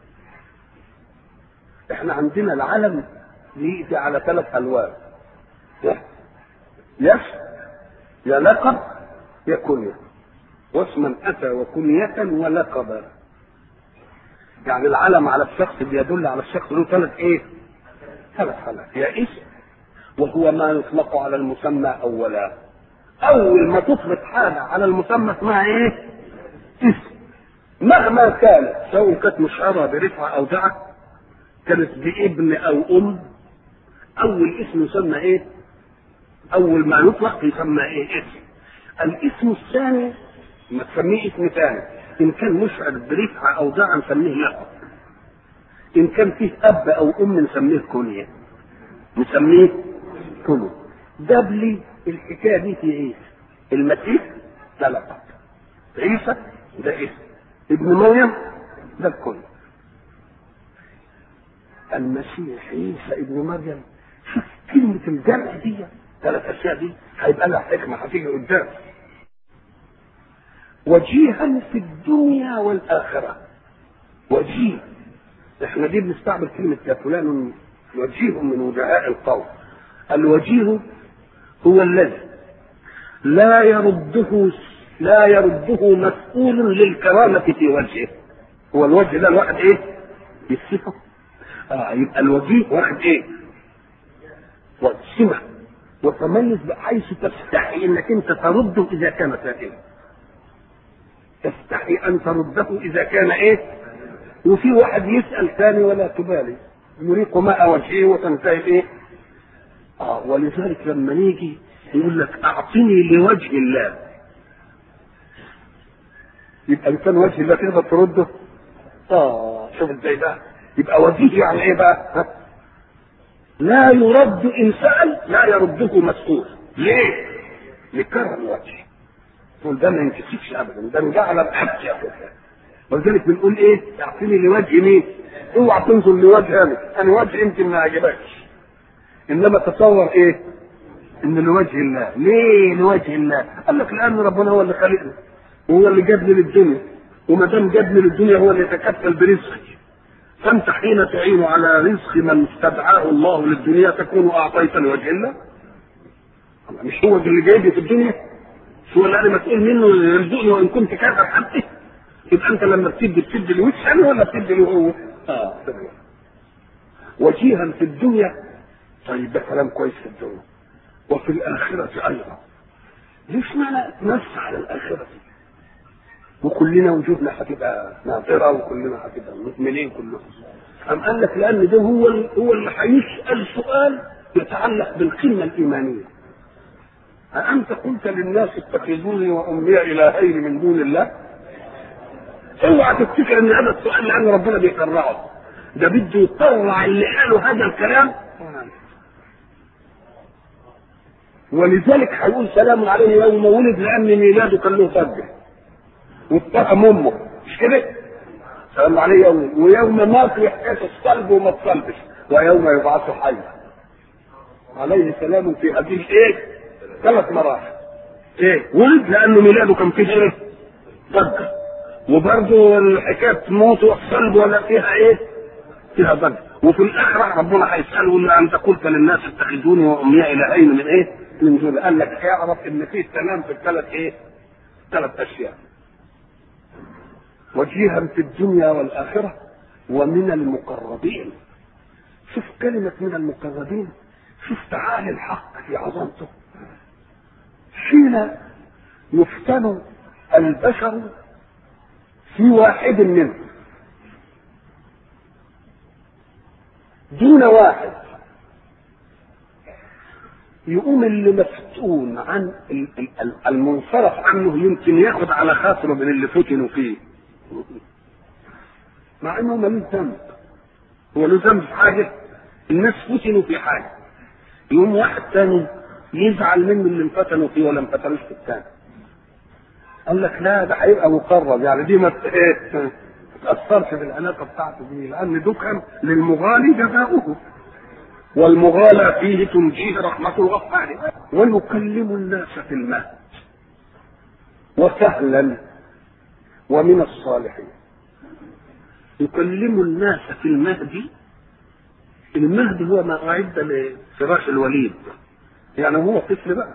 احنا عندنا العلم يأتي على ثلاث الوان يس يا لقب يا كنية واسما اتى وكنية ولقبا يعني العلم على الشخص بيدل على الشخص له ثلاث ايه؟ ثلاث حالات يا اسم وهو ما يطلق على المسمى اولا اول ما تطلق حاجه على المسمى اسمها ايه؟ اسم مهما كانت سواء كانت مشعره برفعه او دعه كانت بابن او ام اول اسم يسمى ايه؟ اول ما يطلق يسمى ايه؟ اسم الاسم الثاني ما تسميه اسم ثاني ان كان مشعر برفعه او دعه نسميه لقب ان كان فيه اب او ام نسميه كنيه نسميه كنيه ده لي الحكايه دي في عيسى المسيح ده لقب عيسى ده اسم ابن مريم ده الكل المسيح عيسى ابن مريم شوف كلمة الجمع دي ثلاث أشياء دي هيبقى لها حكمة هتيجي قدام وجيها في الدنيا والآخرة وجيه احنا دي بنستعمل كلمة يا فلان وجيه من وجهاء القوم الوجيه هو الذي لا يرده لا يرده مسؤول للكرامة في وجهه هو الوجه ده الواحد ايه؟ الصفة اه يبقى الوجيه واحد ايه؟ سمة وتميز بحيث تستحي انك انت ترده اذا كان سائلا تستحي ان ترده اذا كان ايه؟ وفي واحد يسال ثاني ولا تبالي يريق ماء وجهه وتنتهي ايه؟ اه ولذلك لما نيجي يقول لك اعطني لوجه الله يبقى ان كان وجه الله تقدر ترده اه شوف ازاي بقى يبقى وجيه يعني ايه بقى ها؟ لا يرد ان سال لا يرده مسؤول ليه لكرم وجهه تقول ده ما ينكسفش ابدا ده انجعل الحج يا اخويا ولذلك بنقول ايه اعطيني لوجه مين اوعى تنظر لوجه انا انا وجه يمكن ما عجبكش انما تصور ايه ان لوجه الله ليه لوجه الله قال لك لان ربنا هو اللي خلقنا وهو اللي جابني للدنيا وما دام جابني للدنيا هو اللي يتكفل برزقي فانت حين تعين على رزق من استدعاه الله للدنيا تكون اعطيت لوجه الله مش هو اللي جايبني في الدنيا مش هو اللي انا مسؤول منه يرزقني وان كنت كافر حتى يبقى انت لما بتدي بتدي لوجه انا ولا بتدي له هو؟ اه وجيها في الدنيا طيب ده كلام كويس في الدنيا وفي الآخرة أيضا ليش معنى نص على الآخرة وكلنا وجودنا هتبقى ناظرة وكلنا هتبقى مؤمنين كلهم أم قال لك لأن ده هو هو اللي هيسأل سؤال يتعلق بالقمة الإيمانية أأنت قلت للناس اتخذوني وأمي إلهين من دون الله؟ اوعى تفتكر ان هذا السؤال لان ربنا بيكرره ده بده يطلع اللي قالوا هذا الكلام ولذلك هيقول سلام عليه يوم ولد لان ميلاده كان له فجر واتهم امه مش كده؟ سلام عليه يوم ويوم مات يحكي الصلب وما تصلبش ويوم يبعث حيا عليه سلام في هذه الايه؟ ثلاث مراحل ايه؟ ولد لانه ميلاده كان فيه ايه؟ فجر وبرضه الحكايه موت والصلب ولا فيها ايه؟ فيها ضجر وفي الاخره ربنا هيساله ان انت قلت للناس اتخذوني وامي الهين من ايه؟ من دون قال لك اعرف ان فيه تمام في الثلاث ايه؟ ثلاث اشياء وجيها في الدنيا والاخره ومن المقربين شوف كلمة من المقربين شوف تعالي الحق في عظمته حين يفتن البشر في واحد منهم دون واحد يقوم اللي مفتون عن المنصرف عنه يمكن ياخد على خاطره من اللي فتنوا فيه مع انه ملوش ذنب هو له ذنب في حاجه الناس فتنوا في حاجه يوم واحد تاني يزعل منه اللي انفتنوا فيه ولا انفتنوش في الثاني قال لك لا ده هيبقى مقرب يعني دي ما ت- ايه تاثرش بالعلاقه بتاعته دي لان دكان للمغالي جزاؤه والمغالى فيه تنجيه رحمة الغفار ويكلم الناس في المهد وسهلا ومن الصالحين يكلم الناس في المهد المهد هو ما أعد لفراش الوليد يعني هو طفل بقى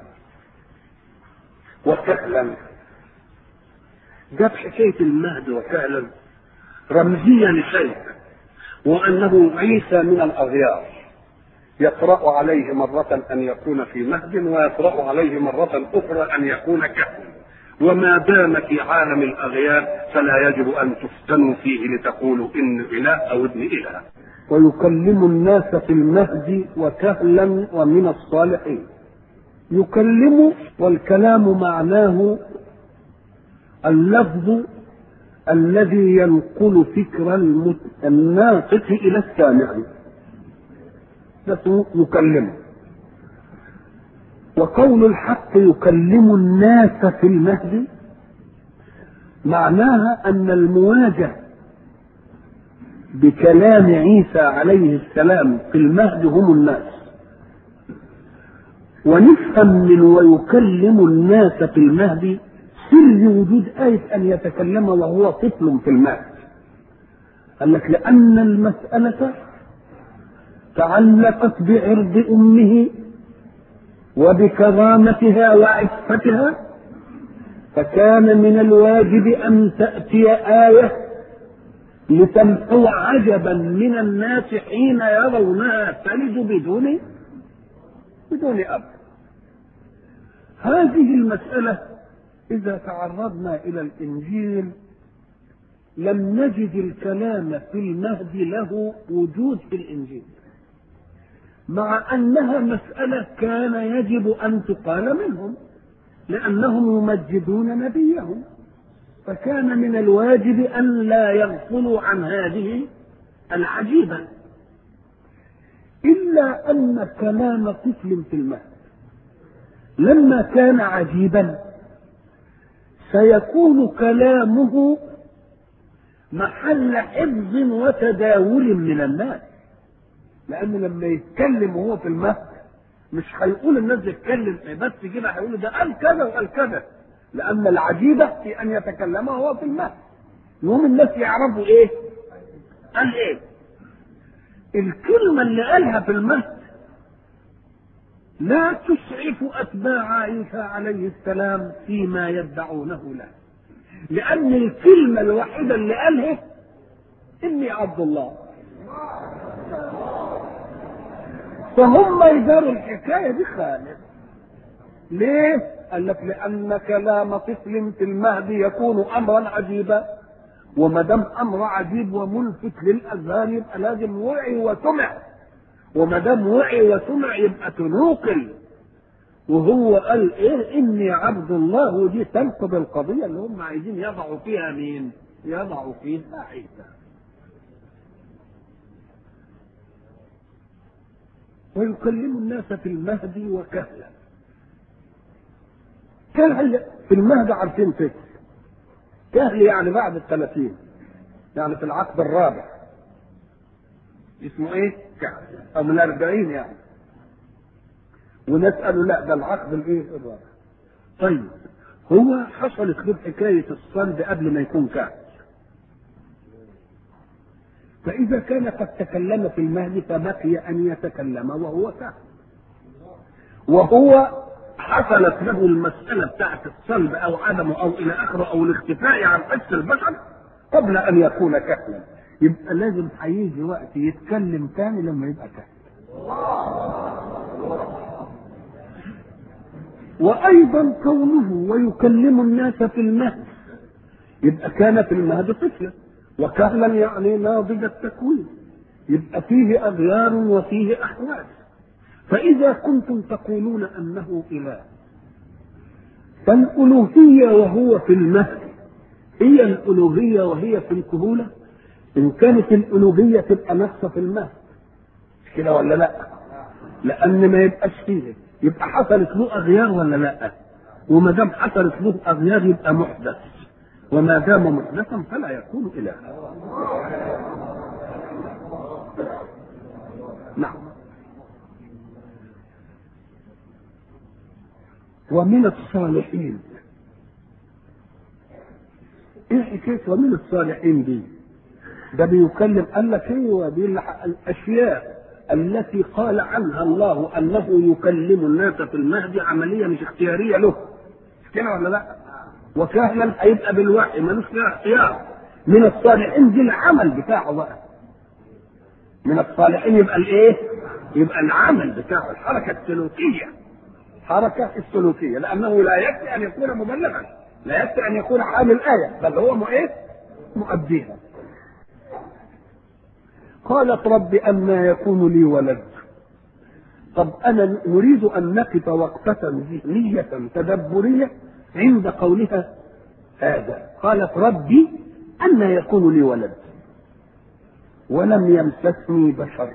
وسهلا جاب حكاية المهد وسهلا رمزية لشيء وأنه عيسى من الأغيار يقرأ عليه مرة أن يكون في مهد ويقرأ عليه مرة أخرى أن يكون كهلا وما دام في عالم الأغيار فلا يجب أن تفتنوا فيه لتقولوا إن إله أو ابن إله ويكلم الناس في المهد وكهلا ومن الصالحين يكلم والكلام معناه اللفظ الذي ينقل فكر المت- الناطق إلى السامع بس يكلمه وقول الحق يكلم الناس في المهد معناها ان المواجهه بكلام عيسى عليه السلام في المهد هم الناس ونفهم من ويكلم الناس في المهد سر وجود آية أن يتكلم وهو طفل في المهد قال لك لأن المسألة تعلقت بعرض امه وبكرامتها وعفتها فكان من الواجب ان تاتي ايه لتمحو عجبا من الناس حين يرونها تلد بدون بدون اب هذه المساله اذا تعرضنا الى الانجيل لم نجد الكلام في المهد له وجود في الانجيل مع انها مساله كان يجب ان تقال منهم لانهم يمجدون نبيهم فكان من الواجب ان لا يغفلوا عن هذه العجيبه الا ان كلام طفل في المهد لما كان عجيبا سيكون كلامه محل حفظ وتداول من الناس لأنه لما يتكلم وهو في المهد مش هيقول الناس يتكلم بس كده هيقول ده قال كذا وقال كذا لأن العجيبة في أن يتكلم وهو في المهد يوم الناس يعرفوا إيه؟ قال إيه؟ الكلمة اللي قالها في المهد لا تسعف أتباع عيسى عليه السلام فيما يدعونه له لأن الكلمة الوحيدة اللي قالها إني عبد الله فهم يداروا الحكاية دي خالد ليه؟ قال لك لأن كلام طفل في المهد يكون أمرا عجيبا وما دام أمر عجيب وملفت للأذهان يبقى لازم وعي وسمع وما دام وعي وسمع يبقى تنوقل وهو قال ايه اني عبد الله ودي تنقض القضيه اللي هم عايزين يضعوا فيها مين؟ يضعوا فيها عيسى. ويكلم الناس في المهد وكهلا. كهل في المهد عارفين فكر. كهل يعني بعد الثلاثين. يعني في العقد الرابع. اسمه ايه؟ كهل. او من الأربعين يعني. وناس قالوا لا ده العقد الايه الرابع طيب هو حصلت له حكايه الصلب قبل ما يكون كهف فاذا كان قد تكلم في المهد فبقي ان يتكلم وهو كهف وهو حصلت له المساله بتاعت الصلب او عدمه او الى اخره او الاختفاء عن حس البشر قبل ان يكون كهلا يبقى لازم هيجي وقت يتكلم تاني لما يبقى كهل وايضا كونه ويكلم الناس في المهد يبقى كان في المهد طفلا وكهلا يعني ناضج التكوين يبقى فيه اغيار وفيه احوال فاذا كنتم تقولون انه اله فالالوهيه وهو في المهد هي الالوهيه وهي في الكهوله ان كانت الالوهيه تبقى نفسها في المهد مش كده ولا لا لان ما يبقاش فيه يبقى حصلت له اغيار ولا لا وما دام حصلت له اغيار يبقى محدث وما دام محدثا فلا يكون الها نعم ومن الصالحين ايه حكايه ومن الصالحين دي ده بيكلم قال لك ايوه دي الاشياء التي قال عنها الله انه يكلم الناس في المهد عمليه مش اختياريه له مش كده ولا لا؟ وفعلا هيبقى بالوحي ملوش فيها اختيار من الصالحين دي العمل بتاعه بقى من الصالحين يبقى الايه؟ يبقى العمل بتاعه الحركه السلوكيه الحركه السلوكيه لانه لا يكفي ان يكون مبلغا لا يكفي ان يكون حامل ايه بل هو مو ايه؟ مؤديها قالت رب أما يكون لي ولد طب أنا نريد أن نقف وقفة ذهنية تدبرية عند قولها هذا قالت ربي أن يكون لي ولد ولم يمسسني بشر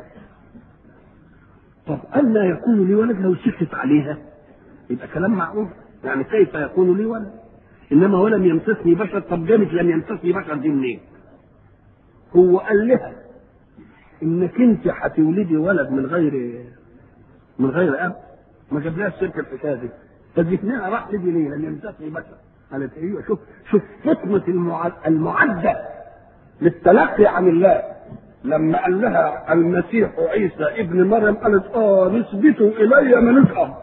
طب أن يكون لي ولد لو سكت عليها يبقى كلام معقول يعني كيف يكون لي ولد إنما ولم يمسسني بشر طب جابت لم يمسسني بشر دي منين هو قال لها انك انت هتولدي ولد من غير من غير اب ما جابلهاش سيره الحكايه دي فذهنها راح تجي ليه لان يمسكني بشر قالت ايوه شوف شوف فطنه المعده للتلقي عن الله لما قال لها المسيح عيسى ابن مريم قالت اه نسبته الي ملوش اب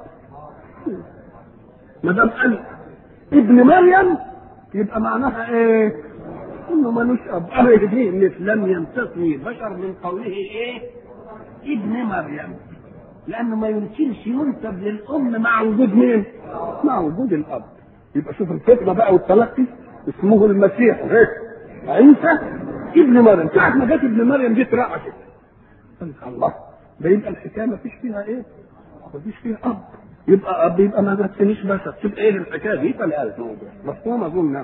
ما دام قال ابن مريم يبقى معناها ايه؟ انه ملوش اب ابدا مثل لم يمسسني بشر من قوله ايه ابن مريم لانه ما يمكنش ينسب للام مع وجود مين مع وجود الاب يبقى شوف الفطره بقى والتلقي اسمه المسيح عيسى ابن مريم ساعة ما جت ابن مريم دي اترعشت الله ده يبقى الحكايه ما فيش فيها ايه؟ ما فيش فيها اب يبقى اب يبقى ما جاتنيش بشر تبقى ايه الحكايه دي؟ فلا قالت موضوع مفهوم اظن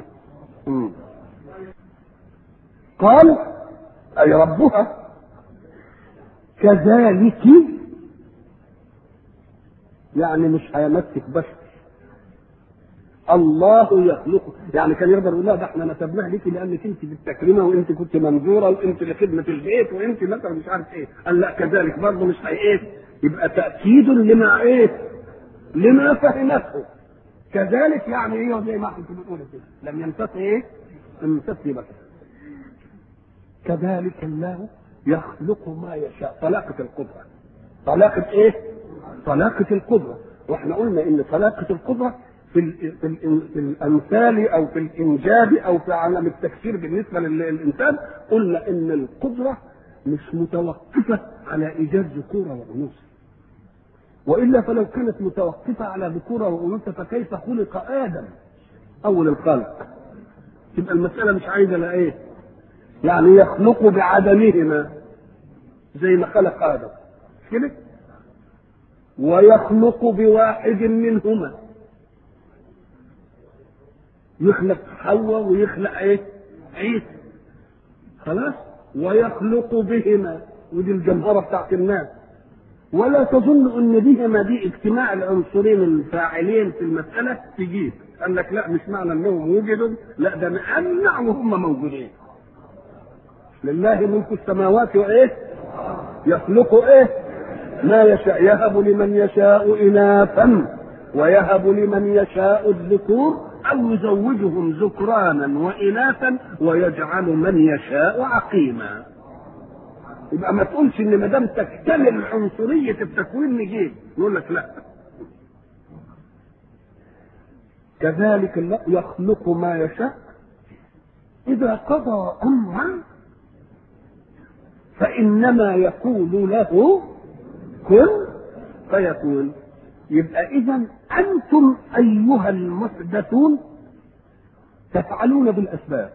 قال أي ربها كذلك يعني مش هيمسك بشر الله يخلقه يعني كان يقدر يقول لا ده احنا نسبناها ليكي لانك انت بالتكريمه وانت كنت منظوره وانت لخدمه البيت وانت مثلا مش عارف ايه قال لا كذلك برضه مش هي ايه يبقى تاكيد لما ايه لما فهمته كذلك يعني ايه زي ما انت بتقول كده لم يمسك ايه لم يمسك بشر كذلك الله يخلق ما يشاء طلاقة القدرة طلاقة ايه؟ طلاقة القدرة واحنا قلنا ان طلاقة القدرة في, ال في, ال في الامثال او في الانجاب او في عالم التكسير بالنسبة للانسان قلنا ان القدرة مش متوقفة على ايجاد ذكورة وانوثة والا فلو كانت متوقفة على ذكورة وانوثة فكيف خلق ادم اول الخلق تبقى المسألة مش عايزة لا ايه؟ يعني يخلق بعدمهما زي ما خلق ادم كده ويخلق بواحد منهما يخلق حواء ويخلق ايه عيسى خلاص ويخلق بهما ودي الجمهره بتاعت الناس ولا تظن ان بهما دي اجتماع العنصرين الفاعلين في المساله تجيب قال لك لا مش معنى انهم وجدوا لا ده نمنع وهم موجودين لله ملك السماوات وايه يخلق ايه ما يشاء يهب لمن يشاء اناثا ويهب لمن يشاء الذكور او يزوجهم ذكرانا واناثا ويجعل من يشاء عقيما يبقى ما تقولش ان ما دام تكتمل عنصريه التكوين نجيب يقول لك لا كذلك الله يخلق ما يشاء اذا قضى امرا فإنما يقول له كن فيكون يبقى إذا أنتم أيها المحدثون تفعلون بالأسباب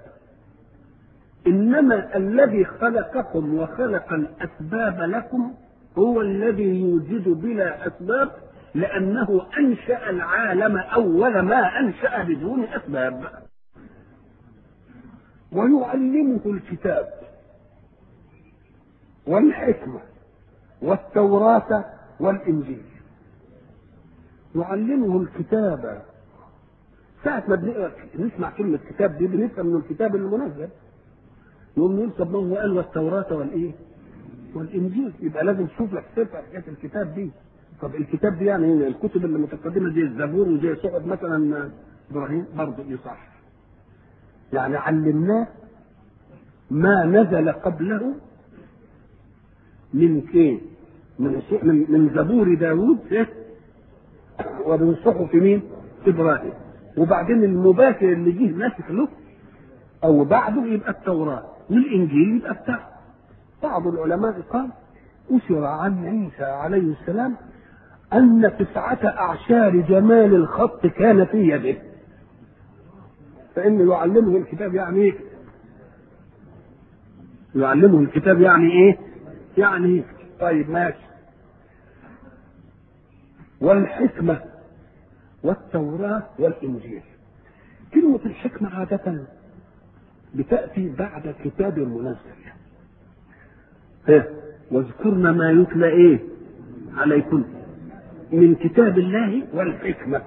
إنما الذي خلقكم وخلق الأسباب لكم هو الذي يوجد بلا أسباب لأنه أنشأ العالم أول ما أنشأ بدون أسباب ويعلمه الكتاب والحكمة والتوراة والإنجيل يعلمه الكتابة ساعة ما بنقرا نسمع كلمة كتاب دي بنفهم من الكتاب المنزل يقوم ينسب ما هو قال والتوراة والإيه؟ والإنجيل يبقى لازم تشوف لك صفة حكاية الكتاب دي طب الكتاب دي يعني الكتب اللي متقدمة زي الزبور وزي صحف مثلا إبراهيم برضه يصح يعني علمناه ما نزل قبله من ايه؟ من من من زبور داوود إيه؟ ومن صحف مين؟ ابراهيم وبعدين المباشر اللي جه ناسخ له او بعده يبقى التوراه والانجيل يبقى بتاعه بعض العلماء قال أسر عن عيسى عليه السلام أن تسعة أعشار جمال الخط كان في يده فإن يعلمه الكتاب يعني إيه؟ يعلمه الكتاب يعني إيه؟ يعني إيه؟ طيب ماشي والحكمة والتوراة والإنجيل كلمة الحكمة عادة بتأتي بعد كتاب منزل ها واذكرن ما يتلى ايه عليكم من كتاب الله والحكمة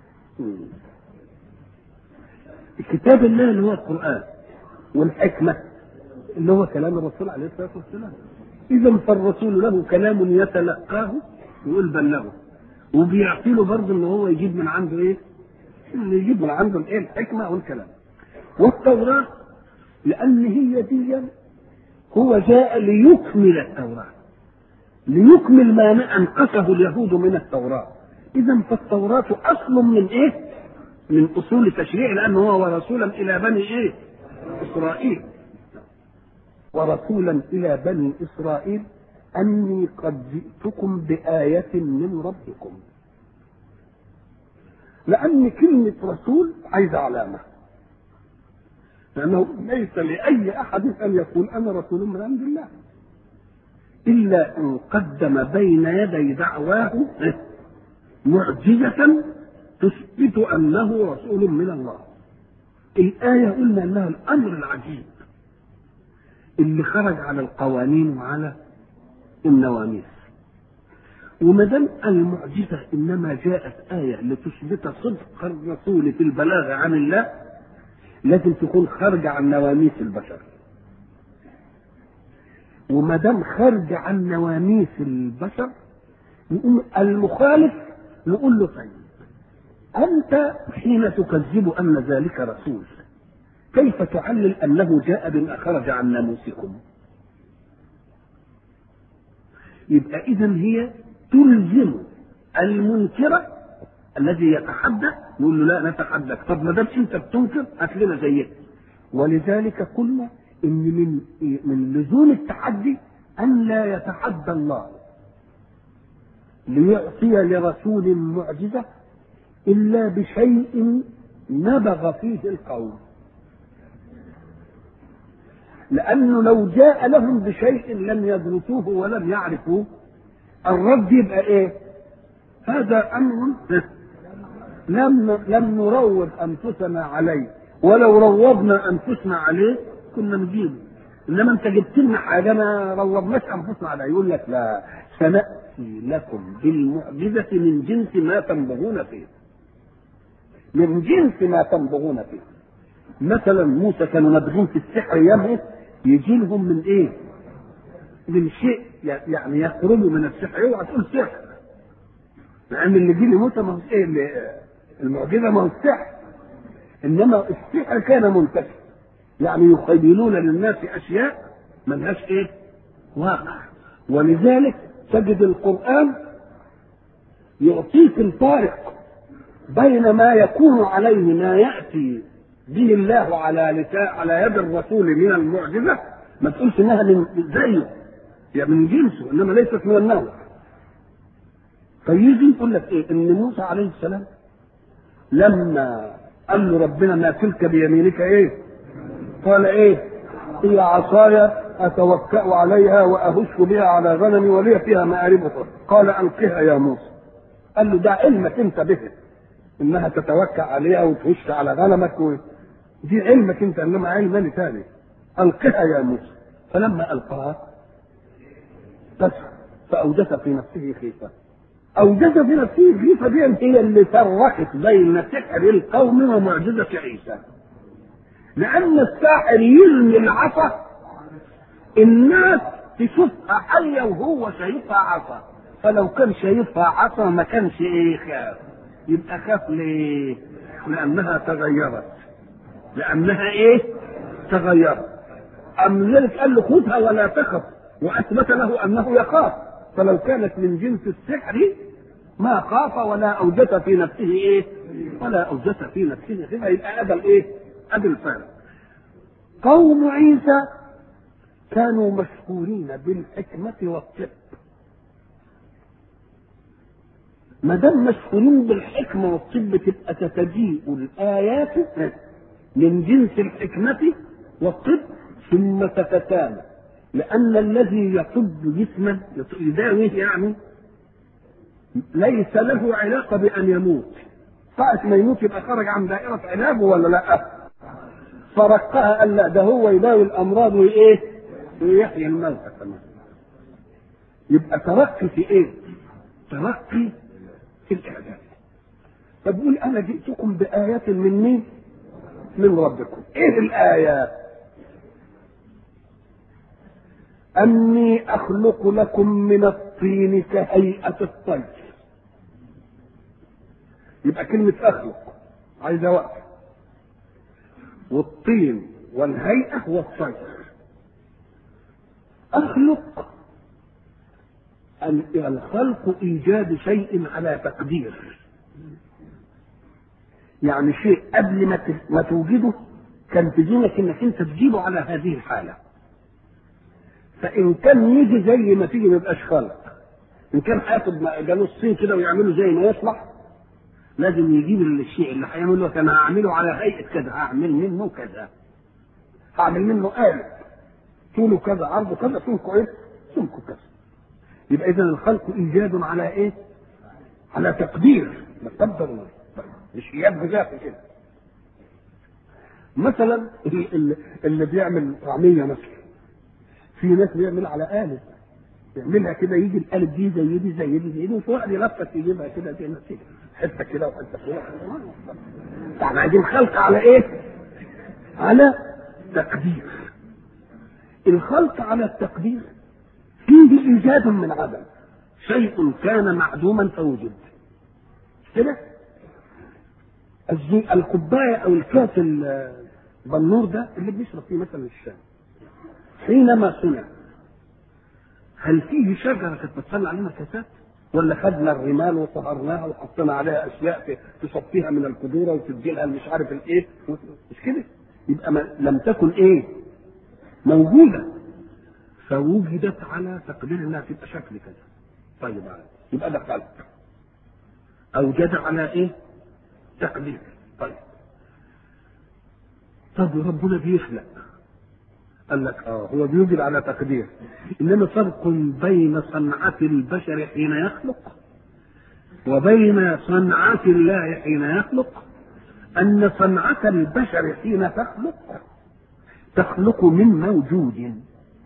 كتاب الله اللي هو القرآن والحكمة اللي هو كلام الرسول عليه الصلاة والسلام إذا فالرسول له كلام يتلقاه يقول بلغه وبيعطي له برضه ان هو يجيب من عنده ايه؟ يجيب من عنده الايه؟ الحكمه والكلام. والتوراه لان هي دي هو جاء ليكمل التوراه. ليكمل ما انقصه اليهود من التوراه. اذا فالتوراه اصل من ايه؟ من اصول التشريع لانه هو ورسولا الى بني ايه؟ اسرائيل. ورسولا الى بني اسرائيل أني قد جئتكم بآية من ربكم لأن كلمة رسول عايزة علامة لأنه ليس لأي أحد أن يقول أنا رسول من عند الله إلا أن قدم بين يدي دعواه معجزة تثبت أنه رسول من الله الآية قلنا أنها الأمر العجيب اللي خرج على القوانين وعلى النواميس وما دام المعجزة إنما جاءت آية لتثبت صدق الرسول في البلاغ عن الله لازم تكون خارجة عن نواميس البشر وما دام خارجة عن نواميس البشر نقول المخالف نقول له طيب أنت حين تكذب أن ذلك رسول كيف تعلل أنه جاء بما خرج عن ناموسكم؟ يبقى اذا هي تلزم المنكر الذي يتحدى يقول له لا نتحداك طب ما دام انت بتنكر هات لنا زيك ولذلك قلنا ان من من لزوم التحدي ان لا يتحدى الله ليعطي لرسول معجزه الا بشيء نبغ فيه القول لأنه لو جاء لهم بشيء لم يدرسوه ولم يعرفوه الرد يبقى إيه؟ هذا أمر لم لم نروض أنفسنا عليه ولو روضنا أنفسنا عليه كنا نجيبه إنما أنت جبت لنا حاجة ما روضناش أنفسنا عليه يقول لك لا سنأتي لكم بالمعجزة من جنس ما تنبغون فيه من جنس ما تنبغون فيه مثلا موسى كانوا نابغين في السحر يمه يجي لهم من ايه؟ من شيء يعني يقربوا من السحر اوعى تقول سحر لان اللي جه لموسى ما هو ايه اللي المعجزه ما هو السحر انما السحر كان منتشر يعني يخيلون للناس اشياء ملهاش ايه؟ واقع ولذلك تجد القران يعطيك الفارق بين ما يكون عليه ما ياتي به الله على لسان على يد الرسول من المعجزه ما تقولش انها من زيه يعني من جنسه انما ليست من النوع فيجي يقول لك ايه ان موسى عليه السلام لما قال له ربنا ما تلك بيمينك ايه قال ايه هي عصاي اتوكا عليها واهش بها على غنمي ولي فيها مآرب أخرى قال القها يا موسى قال له ده علمك انت به انها تتوكا عليها وتهش على غنمك و... دي علمك انت انما علم مالي ثاني القها يا موسى فلما القاها بس فأوجس في نفسه خيفة أوجس في نفسه خيفة دي هي اللي فرقت بين سحر القوم ومعجزة عيسى لأن الساحر يرمي العصا الناس تشوفها حية وهو شايفها عصا فلو كان شايفها عصا ما كانش ايه خاف يبقى خاف ليه؟ لأنها تغيرت لأنها ايه؟ تغيرت أم ذلك قال له خذها ولا تخف وأثبت له أنه يخاف فلو كانت من جنس السحر ما خاف ولا أوجس في نفسه إيه؟ ولا أوجس في نفسه خيفة يبقى أبى الإيه؟ أبى الفارق قوم عيسى كانوا مشهورين بالحكمة والطب ما دام مشهورين بالحكمة والطب تبقى تتجيء الآيات من جنس الحكمة والطب ثم تتتالى لأن الذي يطب جسما يداويه يعني ليس له علاقة بأن يموت ساعة ما يموت يبقى خرج عن دائرة علاجه ولا لا؟ فرقها قال لا ده هو يداوي الأمراض وإيه؟ ويحيي الموتى كمان. يبقى ترقي في إيه؟ ترقي في الإعداد. فبقول أنا جئتكم بآيات من مين؟ من ربكم. إيه الآيات؟ أني أخلق لكم من الطين كهيئة الطير يبقى كلمة أخلق عايزة وقت والطين والهيئة والطير أخلق الخلق إيجاد شيء على تقدير يعني شيء قبل ما ما توجده كان في ذهنك انك انت تجيبه على هذه الحاله فان كان يجي زي ما تيجي ما يبقاش خلق ان كان هياخد جالوس الصين كده ويعمله زي ما يصلح لازم يجيب الشيء اللي هيعمله كان هعمله على هيئه كذا هعمل منه كذا هعمل منه قالب طوله كذا عرضه كذا سمكه ايه؟ سمكه كذا يبقى اذا الخلق ايجاد على ايه؟ على تقدير مقدر مش ايجاد بذاته كده مثلا اللي, اللي بيعمل طعميه مثلا في ناس بيعمل على قالب يعملها كده يجي القالب دي زي دي زي دي زي دي وفي واحد يلفت يجيبها كده زي ما كده حته كده وحته كده يعني عايزين خلق على ايه؟ على تقدير الخلق على التقدير فيه ايجاد من عدم شيء كان معدوما فوجد كده الكوبايه او الكاس البنور ده اللي بنشرب فيه مثلا الشاي حينما صنع هل فيه شجره كانت بتصنع علينا كاسات؟ ولا خدنا الرمال وطهرناها وحطينا عليها اشياء تصفيها من القدوره وتدي لها مش عارف الايه مش كده؟ يبقى ما لم تكن ايه؟ موجوده فوجدت على تقدير انها تبقى شكل كذا. طيب يبقى ده خلق. اوجد على ايه؟ تقدير. طيب. طب ربنا بيخلق قال لك اه هو بيوجد على تقدير انما فرق بين صنعة البشر حين يخلق وبين صنعة الله حين يخلق أن صنعة البشر حين تخلق تخلق من موجود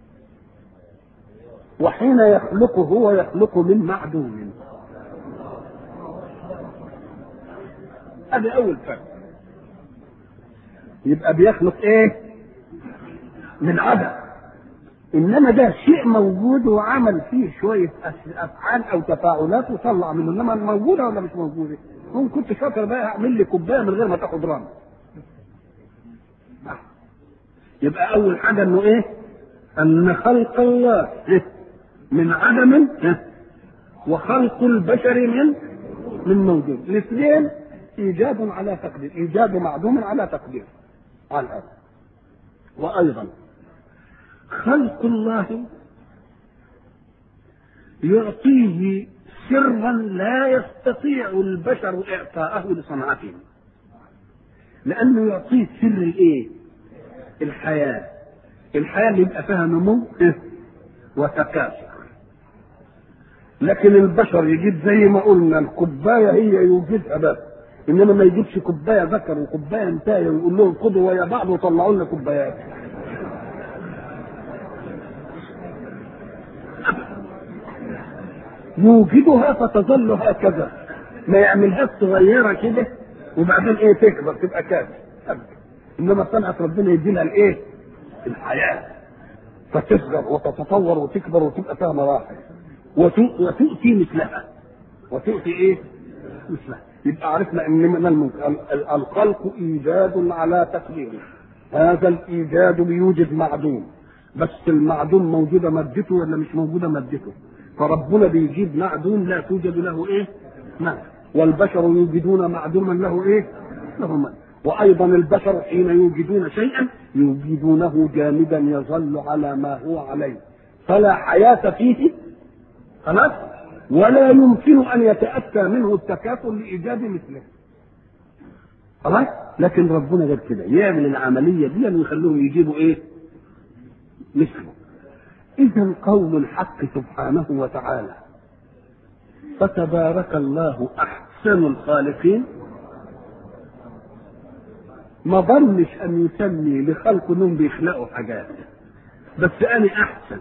وحين يخلق هو يخلق من معدوم هذا أول فرق يبقى بيخلق إيه؟ من عدم انما ده شيء موجود وعمل فيه شويه افعال او تفاعلات وطلع منه انما موجوده ولا مش موجوده؟ ممكن كنت شاطر بقى اعمل لي كوبايه من غير ما تاخد رمل. يبقى اول حاجه انه ايه؟ ان خلق الله من عدم وخلق البشر من من موجود، الاثنين ايجاد على تقدير، ايجاد معدوم على تقدير. على الأرض. وايضا خلق الله يعطيه سرا لا يستطيع البشر اعطاءه لصنعته لانه يعطيه سر الايه الحياه الحياه اللي يبقى فيها نمو وتكاثر لكن البشر يجيب زي ما قلنا الكوبايه هي يوجدها بس انما ما يجيبش كوبايه ذكر وكوبايه انتايه ويقول لهم خدوا ويا بعض وطلعوا لنا كوبايات يوجدها فتظل هكذا ما يعملهاش صغيره كده وبعدين ايه تكبر تبقى كافيه انما صنعت ربنا يدينا الايه؟ الحياه فتصغر وتتطور وتكبر وتبقى فيها مراحل وتؤتي مثلها وتؤتي ايه؟ مثلها يبقى عرفنا ان من الخلق ايجاد على تقديره هذا الايجاد بيوجد معدوم بس المعدوم موجوده مادته ولا مش موجوده مادته فربنا بيجيب معدوم لا توجد له ايه؟ مادة والبشر يوجدون معدوما له ايه؟ له مادة وايضا البشر حين يوجدون شيئا يوجدونه جامدا يظل على ما هو عليه فلا حياة فيه خلاص ولا يمكن ان يتاتى منه التكافل لايجاد مثله خلاص لكن ربنا غير كده يعمل العمليه دي ويخلوهم يجيبوا ايه مثله اذا قول الحق سبحانه وتعالى فتبارك الله احسن الخالقين ما ظنش ان يسمي لخلق انهم بيخلقوا حاجات بس انا احسن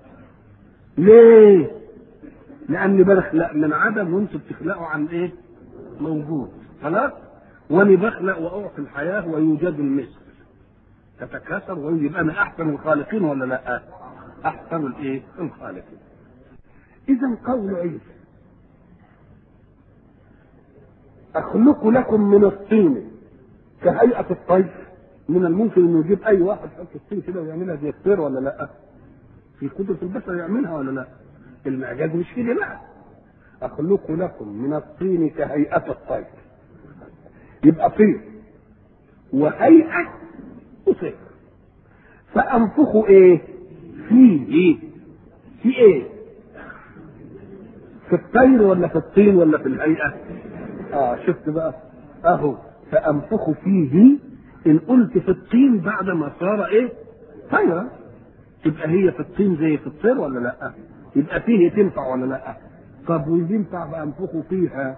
ليه لاني بخلق من عدم وانتم بتخلقوا عن ايه موجود خلاص وانا بخلق واعطي الحياه ويوجد المثل تتكاثر ويبقى انا احسن الخالقين ولا لا احسن الايه الخالقين اذا قول عيسى اخلق لكم من الطين كهيئة الطير من الممكن انه يجيب اي واحد يحط الطين كده ويعملها زي الطير ولا لا؟ في قدرة البشر يعملها ولا لا؟ المعجاز مش كده لا اخلق لكم من الطين كهيئة الطير يبقى طين وهيئة وطير فانفخ ايه؟ فيه ايه؟ في ايه؟ في الطير ولا في الطين ولا في الهيئة؟ اه شفت بقى اهو فانفخ فيه ان قلت في الطين بعد ما صار ايه طيرا تبقى هي في الطين زي في الطير ولا لا يبقى فيه تنفع ولا لا طب وينفع بانفخ فيها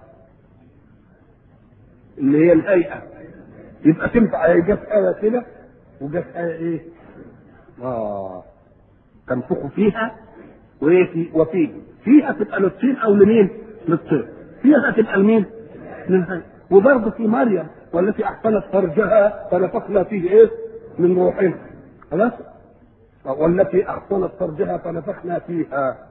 اللي هي الهيئه يبقى تنفع هي جت ايه كده وجت ايه ايه اه تنفخ فيها وايه في وفيه فيها تبقى للطين او لمين للطير فيها تبقى لمين للهيئه وبرضه في مريم والتي احسنت فرجها فنفخنا فيه ايه؟ من روحنا خلاص؟ والتي احسنت فرجها فنفخنا فيها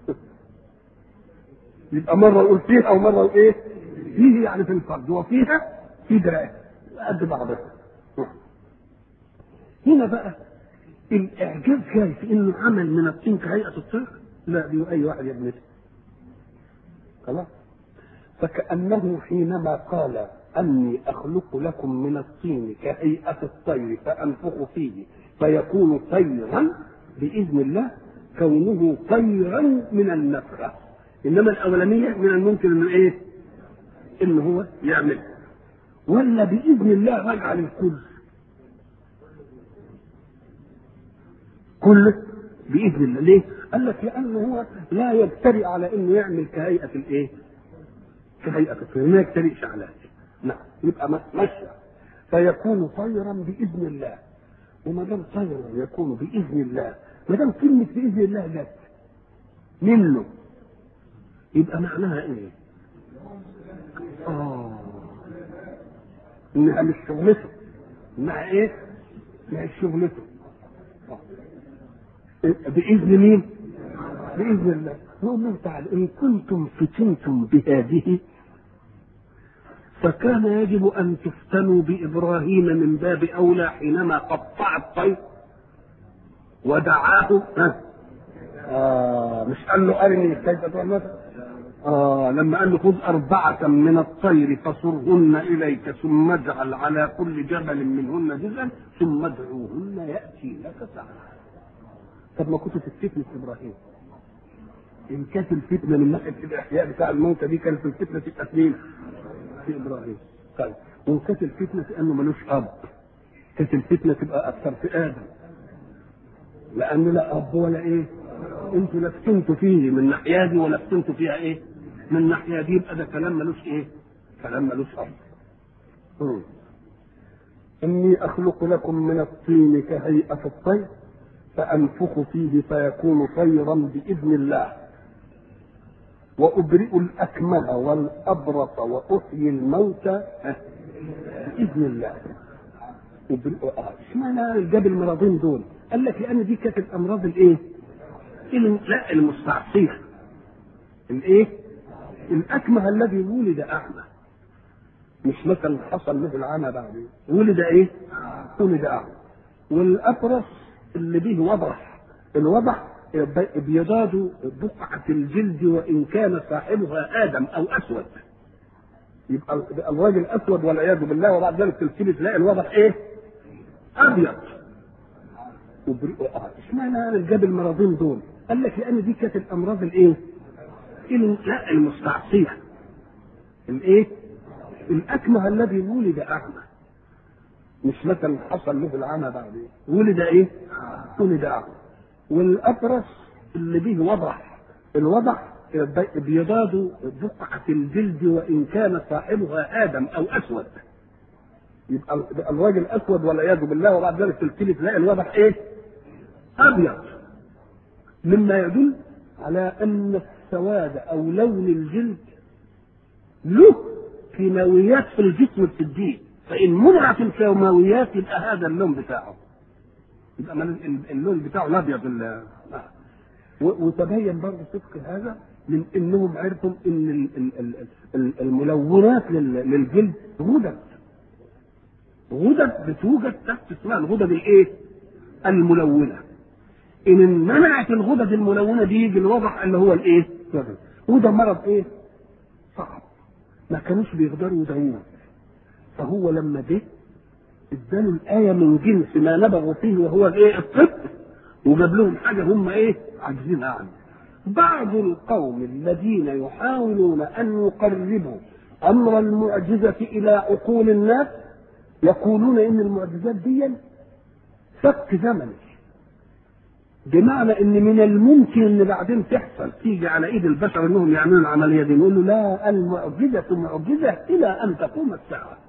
يبقى مره يقول فيها ومره يقول ايه؟ فيه يعني في الفرج وفيها في درايه قد بعضها هنا بقى الاعجاز جاي في انه عمل من الطين كهيئه الطير لا دي اي واحد يعمل خلاص فكأنه حينما قال أني أخلق لكم من الطين كهيئة الطير فأنفخ فيه فيكون طيرا بإذن الله كونه طيرا من النفخة إنما الأولانية من الممكن إنه إيه؟ إن هو يعمل ولا بإذن الله يجعل الكل كله بإذن الله ليه؟ قال لك لأنه هو لا يجترئ على إنه يعمل كهيئة الإيه؟ كهيئة الطير ما يجترئش على نعم يبقى مشى فيكون طيرا باذن الله وما دام طيرا يكون باذن الله ما دام كلمه باذن الله جت منه يبقى معناها ايه؟ اه انها مش شغلته انها ايه؟ مش شغلته آه. باذن مين؟ باذن الله يقول له تعالى ان كنتم فتنتم بهذه فكان يجب ان تفتنوا بابراهيم من باب اولى حينما قطع الطير ودعاه ها آه مش قال له ارني كيف تعمل آه لما قال له خذ أربعة من الطير فصرهن إليك ثم اجعل على كل جبل منهن جزءا ثم ادعوهن يأتي لك سعيا. طب ما كنت تفتني في إبراهيم إن كانت الفتنة من ناحية الإحياء بتاع الموتى دي كانت الفتنة تبقى في مين؟ في ابراهيم طيب وان كانت الفتنه في انه ملوش اب كانت الفتنه تبقى اكثر في ادم لانه لا اب ولا ايه انتوا لا فتنتوا فيه من ناحيه دي ولا فتنتوا فيها ايه من ناحيه دي يبقى ده كلام ملوش ايه كلام ملوش اب مم. اني اخلق لكم من الطين كهيئه الطير فانفخ فيه فيكون طيرا باذن الله وأبرئ الأكمه والأبرص وأحيي الموتى بإذن الله أبرئ آه اشمعنى جاب المرضين دول؟ قال لك لأن دي كانت الأمراض الإيه؟ لا المستعصية الإيه؟ الأكمه الذي ولد أعمى مش مثلا حصل له العمى بعدين ولد إيه؟ ولد أعمى والأبرص اللي به وضح الوضح ابيضاد بقعة الجلد وإن كان صاحبها آدم أو أسود يبقى الراجل أسود والعياذ بالله وبعد ذلك تلتبس تلاقي الوضح إيه؟ أبيض اشمعنى جاب المرضين دول؟ قال لك لأن دي كانت الأمراض الإيه؟ لا المستعصية الإيه؟ الأكمه الذي ولد أعمى مش مثلا حصل له العمى بعدين ولد إيه؟ ولد أعمى والأبرص اللي به وضح الوضح ابيضاد بقعة الجلد وإن كان صاحبها آدم أو أسود يبقى الراجل أسود والعياذ بالله وبعد ذلك تلتبس تلاقي الوضح إيه؟ أبيض مما يدل على أن السواد أو لون الجلد له كيماويات في الجسم بتديه فإن منعت الكيماويات يبقى هذا اللون بتاعه يبقى اللون بتاعه الابيض وتبين برضه صدق هذا من انهم عرفوا ان الملونات للجلد غدد غدد بتوجد تحت اسمها الغدد الايه؟ الملونه ان منعت الغدد الملونه دي يجي الوضح اللي هو الايه؟ وده مرض ايه؟ صعب ما كانوش بيقدروا يداووه فهو لما جه اداله الآية من جنس ما نبغوا فيه وهو الايه؟ الطب وجاب لهم حاجة هم ايه؟ عاجزين عنها. بعض القوم الذين يحاولون أن يقربوا أمر المعجزة إلى عقول الناس يقولون إن المعجزات دي سبق زمني. بمعنى ان من الممكن ان بعدين تحصل تيجي على ايد البشر انهم يعملوا العمليه دي نقول له لا المعجزه معجزه الى ان تقوم الساعه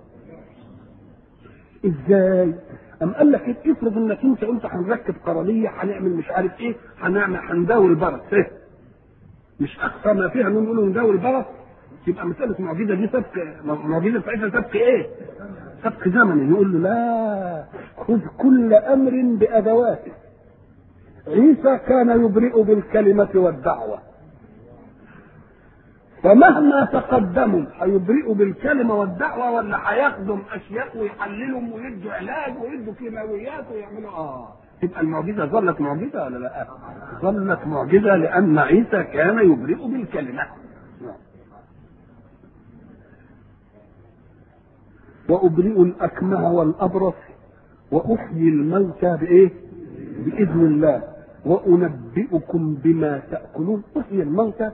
ازاي؟ أم قال لك إيه؟ افرض انك انت قلت هنركب قرنيه هنعمل مش عارف ايه هنعمل هنداوي البرص ايه؟ مش اقصى ما فيها انهم يقولوا نداوي البرص تبقى مساله معجزه دي سبق معجزه بتاعتها سبق ايه؟ سبق زمني يقول له لا خذ كل امر بادواته عيسى كان يبرئ بالكلمه والدعوه فمهما تقدموا هيبرئوا بالكلمه والدعوه ولا هيخدم اشياء ويحللهم ويدوا علاج ويدوا كيماويات ويعملوا اه تبقى المعجزه ظلت معجزه ولا لا؟ ظلت معجزه لان عيسى كان يبرئ بالكلمه. وأبرئ الأكمه والأبرص وأحيي الموتى بإيه؟ بإذن الله وأنبئكم بما تأكلون أحيي الموتى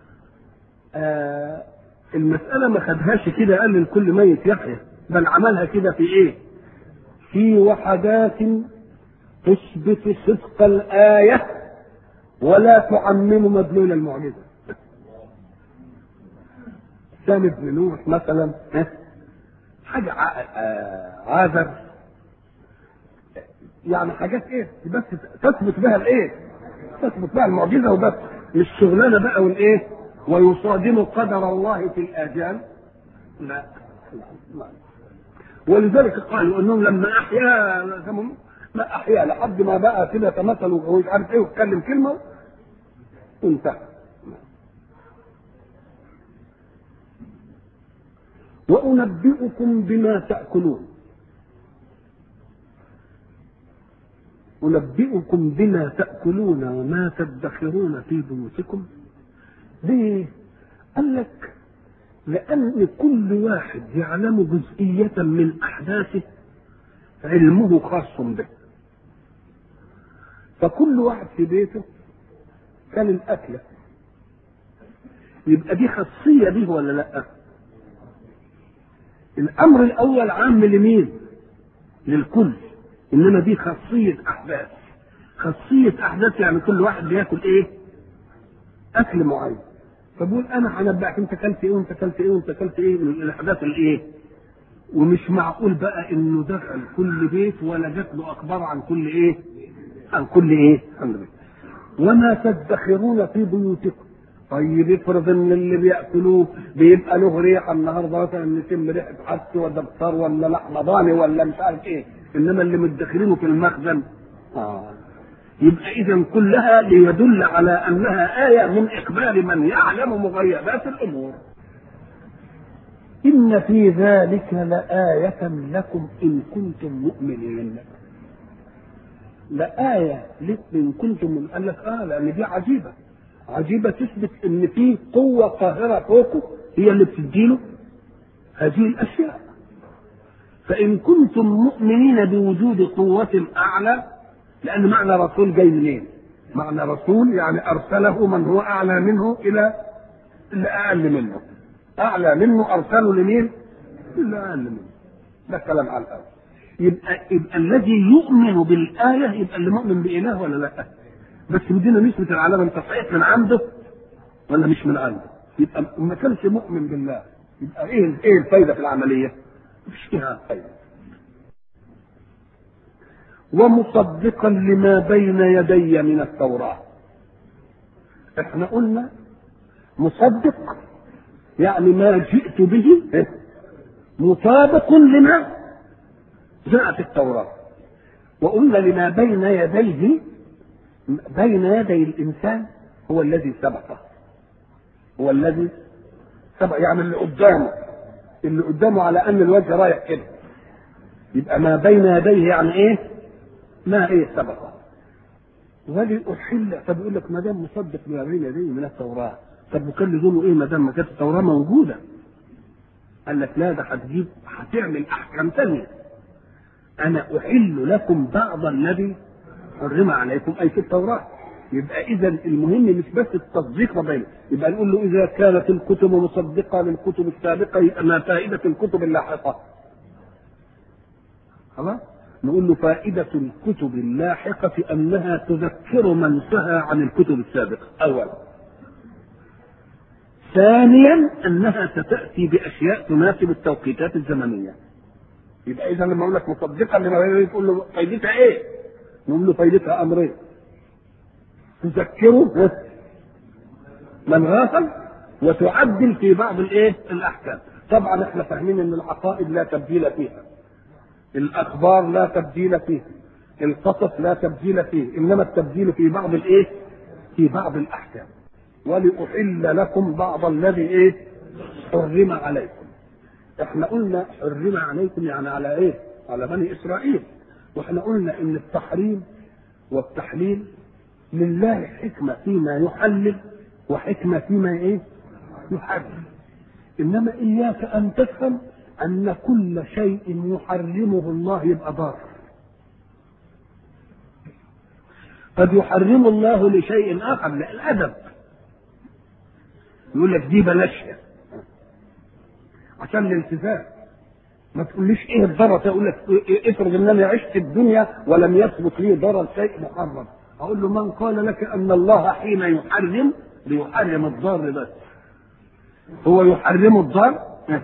آه المسألة ما خدهاش كده قال لكل ميت يحيى بل عملها كده في ايه؟ في وحدات تثبت صدق الآية ولا تعمم مدلول المعجزة. سام بن نوح مثلا حاجة عاذر يعني حاجات ايه؟ بس تثبت بها الايه؟ تثبت بها المعجزة وبس مش شغلانة بقى والايه؟ ويصادم قدر الله في الآجال لا لا ولذلك قالوا انهم لما احيا ما احيا لحد ما بقى كده تمثل ومش عارف ايه واتكلم كلمه وانتهى وانبئكم بما تاكلون انبئكم بما تاكلون وما تدخرون في بيوتكم ليه؟ قال لك لأن كل واحد يعلم جزئية من أحداثه علمه خاص به. فكل واحد في بيته كان الأكلة. يبقى دي خاصية به ولا لأ؟ الأمر الأول عام لمين؟ للكل. إنما دي خاصية أحداث. خاصية أحداث يعني كل واحد بياكل إيه؟ أكل معين. فبقول انا هنبأك انت اكلت ايه وانت اكلت ايه وانت اكلت ايه من الاحداث الايه ومش معقول بقى انه دخل كل بيت ولا جات له اخبار عن كل ايه عن كل ايه عن بيت وما تدخرون في بيوتكم طيب افرض ان اللي بياكلوه بيبقى له ريحه النهارده مثلا نتم ريحه حس ولا بصار ولا لحمه ضاني ولا مش عارف ايه انما اللي مدخرينه في المخزن اه يبقى اذا كلها ليدل على انها ايه من اخبار من يعلم مغيبات الامور ان في ذلك لايه لكم ان كنتم مؤمنين لآية لكم إن كنتم من قال لك آه لأن دي عجيبة عجيبة تثبت إن في قوة قاهرة فوقه هي اللي بتديله هذه الأشياء فإن كنتم مؤمنين بوجود قوة أعلى لأن معنى رسول جاي منين؟ معنى رسول يعني أرسله من هو أعلى منه إلى اللي أقل منه أعلى منه أرسله لمين؟ اللي أقل منه ده كلام على الأول يبقى يبقى الذي يؤمن بالآية يبقى اللي مؤمن بإله ولا لا؟ بس بدينا نثبت العلامة أنت صحيح من عنده ولا مش من عنده؟ يبقى ما كانش مؤمن بالله يبقى إيه إيه الفايدة في العملية؟ مفيش فيها فايدة. ومصدقا لما بين يدي من التوراة. احنا قلنا مصدق يعني ما جئت به مطابق لما جاء في التوراة وقلنا لما بين يديه بين يدي الإنسان هو الذي سبقه هو الذي سبق يعني اللي قدامه اللي قدامه على أن الوجه رايح كده يبقى ما بين يديه يعني إيه؟ ما إيه سبقه ولأحل طب يقول لك ما دام مصدق ما بين يديه من التوراة طب وكان لزومه إيه ما دام ما كانت التوراة موجودة قال لك لا ده هتجيب هتعمل أحكام تانية انا احل لكم بعض الذي حرم عليكم اي في التوراه يبقى اذا المهم مش بس التصديق بين يبقى نقول له اذا كانت الكتب مصدقه للكتب السابقه يبقى ما فائده الكتب اللاحقه خلاص نقول له فائدة الكتب اللاحقة أنها تذكر من سهى عن الكتب السابقة أولا ثانيا أنها ستأتي بأشياء تناسب التوقيتات الزمنية يبقى اذا لما اقول لك مصدقا لما بين تقول له فايدتها ايه؟ نقول له فايدتها امرين تذكره من غافل وتعدل في بعض الايه؟ الاحكام طبعا احنا فاهمين ان العقائد لا تبديل فيها الاخبار لا تبديل فيها القصص لا تبديل فيه انما التبديل في بعض الايه؟ في بعض الاحكام ولأحل لكم بعض الذي ايه؟ حرم عليكم احنا قلنا حرم عليكم يعني على ايه؟ على بني اسرائيل واحنا قلنا ان التحريم والتحليل لله حكمه فيما يحلل وحكمه فيما ايه؟ يحرم انما اياك ان تفهم ان كل شيء يحرمه الله يبقى ضار قد يحرم الله لشيء اخر الادب يقول لك دي بلاشها عشان الالتزام ما تقوليش ايه الضرر اقول لك افرض ان انا عشت الدنيا ولم يثبت لي ضرر شيء محرم اقول له من قال لك ان الله حين يحرم ليحرم الضار بس هو يحرم الضار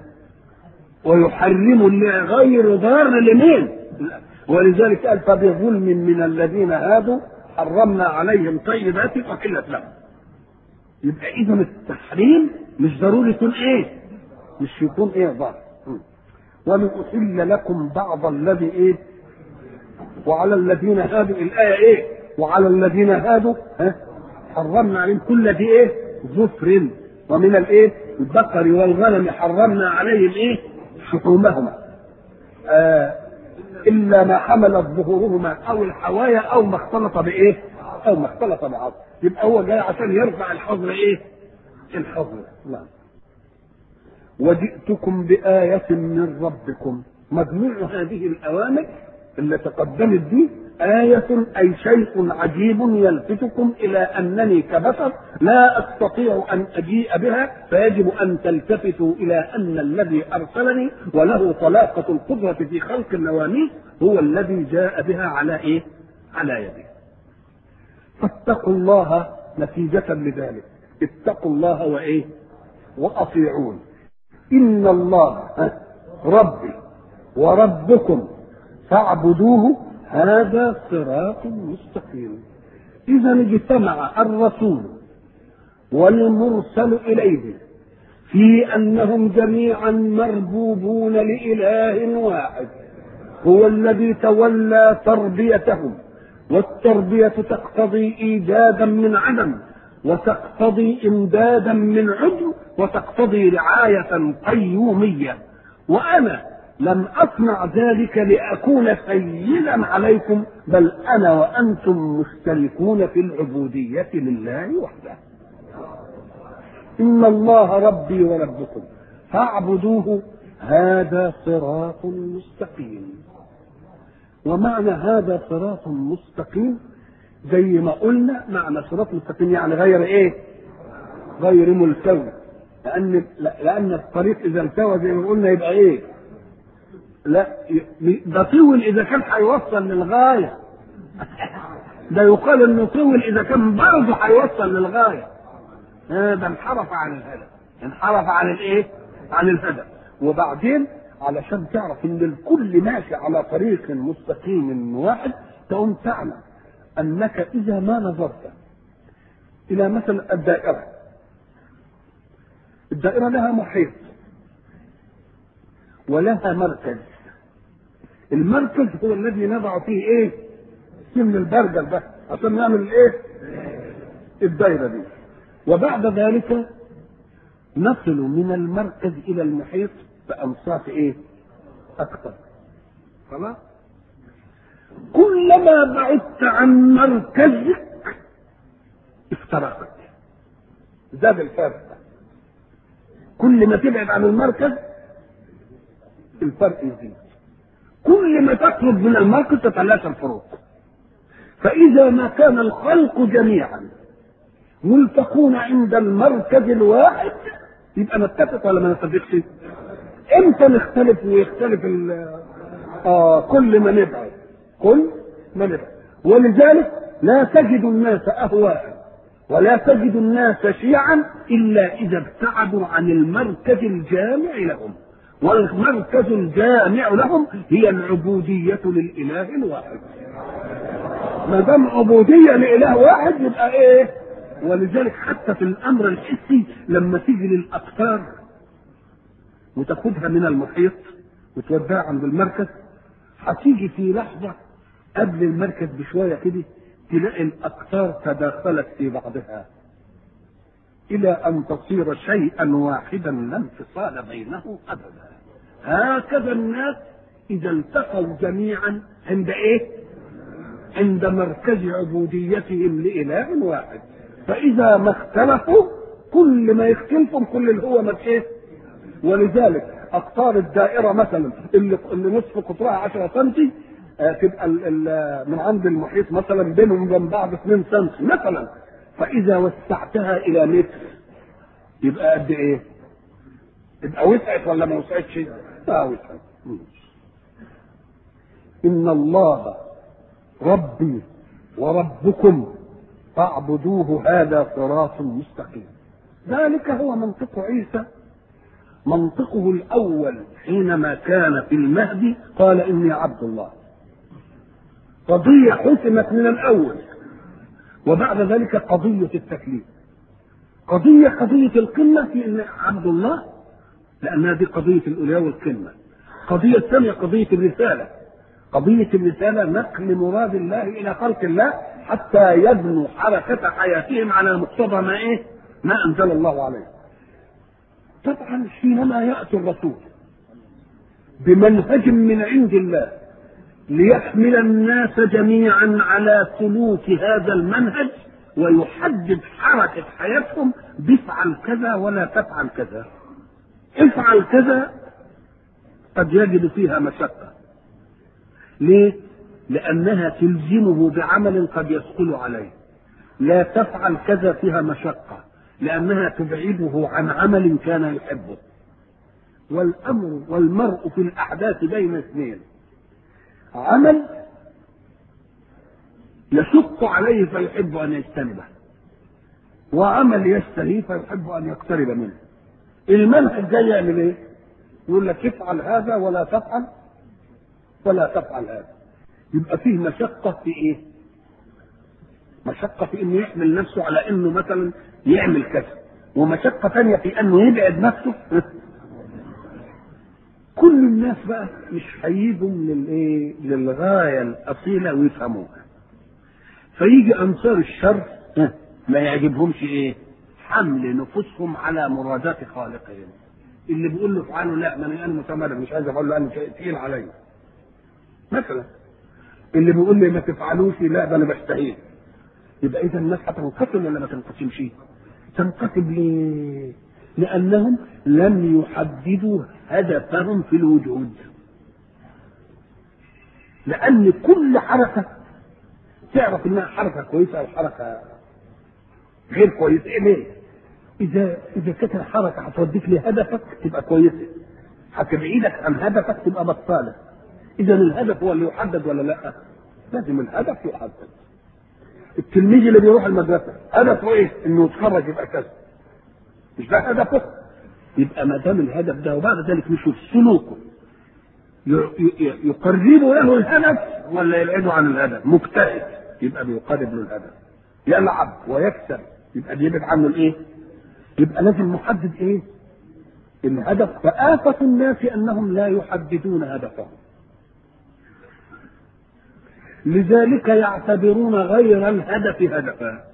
ويحرم غير ضار لمين ولذلك قال فبظلم من الذين هادوا حرمنا عليهم طيبات وحلت لهم يبقى اذا التحريم مش ضروري يكون ايه مش يكون ايه ضار ولأحل لكم بعض الذي ايه وعلى الذين هادوا الآية ايه وعلى الذين هادوا ها حرمنا عليهم كل ذي ايه ظفر ومن الايه البقر والغنم حرمنا عليهم ايه شحومهما آه الا ما حملت ظهورهما او الحوايا او ما اختلط بايه او ما اختلط بعض يبقى هو جاي عشان يرفع الحظر ايه الحظر نعم وجئتكم بآية من ربكم مجموع هذه الأوامر اللي تقدمت دي آية أي شيء عجيب يلفتكم إلى أنني كبشر لا أستطيع أن أجيء بها فيجب أن تلتفتوا إلى أن الذي أرسلني وله طلاقة القدرة في خلق النواميس هو الذي جاء بها على إيه؟ على يده. فاتقوا الله نتيجة لذلك اتقوا الله وإيه؟ وأطيعون إن الله ربي وربكم فاعبدوه هذا صراط مستقيم إذا اجتمع الرسول والمرسل إليه في أنهم جميعا مربوبون لإله واحد هو الذي تولى تربيتهم والتربية تقتضي إيجادا من عدم وتقتضي إمدادا من عدم وتقتضي رعاية قيومية وأنا لم أصنع ذلك لأكون سيدا عليكم بل أنا وأنتم مشتركون في العبودية لله وحده إن الله ربي وربكم فاعبدوه هذا صراط مستقيم ومعنى هذا صراط مستقيم زي ما قلنا معنى صراط مستقيم يعني غير ايه غير ملتوي لان لان الطريق اذا التوى زي ما قلنا يبقى ايه لا ده طول اذا كان هيوصل للغايه ده يقال انه طول اذا كان برضه هيوصل للغايه ده انحرف عن الهدف انحرف عن الايه عن الهدف وبعدين علشان تعرف ان الكل ماشي على طريق مستقيم واحد تقوم تعلم انك اذا ما نظرت الى مثلا الدائره الدائره لها محيط ولها مركز المركز هو الذي نضع فيه ايه سن البرجل ده عشان نعمل الايه الدائره دي وبعد ذلك نصل من المركز الى المحيط بأمصاف ايه اكثر خلاص كلما بعدت عن مركزك افترقت زاد الفرق كل ما تبعد عن المركز الفرق يزيد كل ما تقرب من المركز تتلاشى الفروق فإذا ما كان الخلق جميعا ملتقون عند المركز الواحد يبقى نتفق ولا ما نتفقش؟ امتى نختلف ويختلف ال اه كل ما نبعد كل ما نبعد ولذلك لا تجد الناس اهواء ولا تجد الناس شيعا الا اذا ابتعدوا عن المركز الجامع لهم والمركز الجامع لهم هي العبودية للإله الواحد ما دام عبودية لإله واحد يبقى إيه؟ ولذلك حتى في الأمر الحسي لما تيجي للأقطار وتاخدها من المحيط وتوديها عند المركز هتيجي في لحظة قبل المركز بشوية كده تلاقي الأقطار تداخلت في بعضها إلى أن تصير شيئا واحدا لا انفصال بينه أبدا هكذا الناس إذا التقوا جميعا عند إيه؟ عند مركز عبوديتهم لإله واحد فإذا ما اختلفوا كل ما يختلفوا كل اللي هو ما إيه؟ ولذلك اقطار الدائره مثلا اللي اللي نصف قطرها 10 سم تبقى ال ال من عند المحيط مثلا بينهم وبين بعض 2 سم مثلا فاذا وسعتها الى متر يبقى قد ايه؟ يبقى وسعت ولا ما وسعتش؟ لا وسعت ان الله ربي وربكم فاعبدوه هذا صراط مستقيم ذلك هو منطق عيسى منطقه الاول حينما كان في المهدي قال اني عبد الله قضيه حسمت من الاول وبعد ذلك قضيه التكليف قضيه قضيه القمه في ان عبد الله لانها دي قضيه الالوهيه والقمه قضيه الثانيه قضيه الرساله قضيه الرساله نقل مراد الله الى خلق الله حتى يبنوا حركه حياتهم على مقتضى ما ايه ما انزل الله عليه طبعا حينما ياتي الرسول بمنهج من عند الله ليحمل الناس جميعا على سلوك هذا المنهج ويحدد حركة حياتهم بفعل كذا ولا تفعل كذا افعل كذا قد يجد فيها مشقة ليه؟ لأنها تلزمه بعمل قد يثقل عليه لا تفعل كذا فيها مشقة لأنها تبعده عن عمل كان يحبه والأمر والمرء في الأحداث بين اثنين عمل يشق عليه فيحب أن يجتنبه وعمل يشتهي فيحب أن يقترب منه المنهج جاي يعمل ايه؟ يقول لك افعل هذا ولا تفعل ولا تفعل هذا يبقى فيه مشقة في ايه؟ مشقة في انه يحمل نفسه على انه مثلا يعمل كذا ومشقة ثانية في انه يبعد نفسه كل الناس بقى مش هيجوا من الايه للغاية الأصيلة ويفهموها فيجي أنصار الشر ما يعجبهمش ايه حمل نفوسهم على مرادات خالقهم اللي بيقول له افعله لا ما انا متمرد مش عايز اقول له انا تقيل عليا مثلا اللي بيقول لي ما تفعلوش لا ده انا بشتهيه يبقى اذا الناس هتنقسم ولا ما تنقسمش؟ تنقسم ليه؟ لانهم لم يحددوا هدفهم في الوجود لان كل حركه تعرف انها حركه كويسه او حركه غير كويسه ايه ليه؟ اذا اذا كانت الحركه هتوديك لهدفك تبقى كويسه هتبعدك عن هدفك تبقى بطاله اذا الهدف هو اللي يحدد ولا لا؟ لازم الهدف يحدد التلميذ اللي بيروح المدرسه هدفه ايه؟ انه يتخرج يبقى كذا مش ده هدفه؟ يبقى ما دام الهدف ده وبعد ذلك نشوف سلوكه يقرب له الهدف ولا يبعده عن الهدف مجتهد يبقى بيقرب له الهدف يلعب ويكسب يبقى بيبعد عنه الايه يبقى لازم نحدد ايه الهدف فآفة الناس انهم لا يحددون هدفهم لذلك يعتبرون غير الهدف هدفا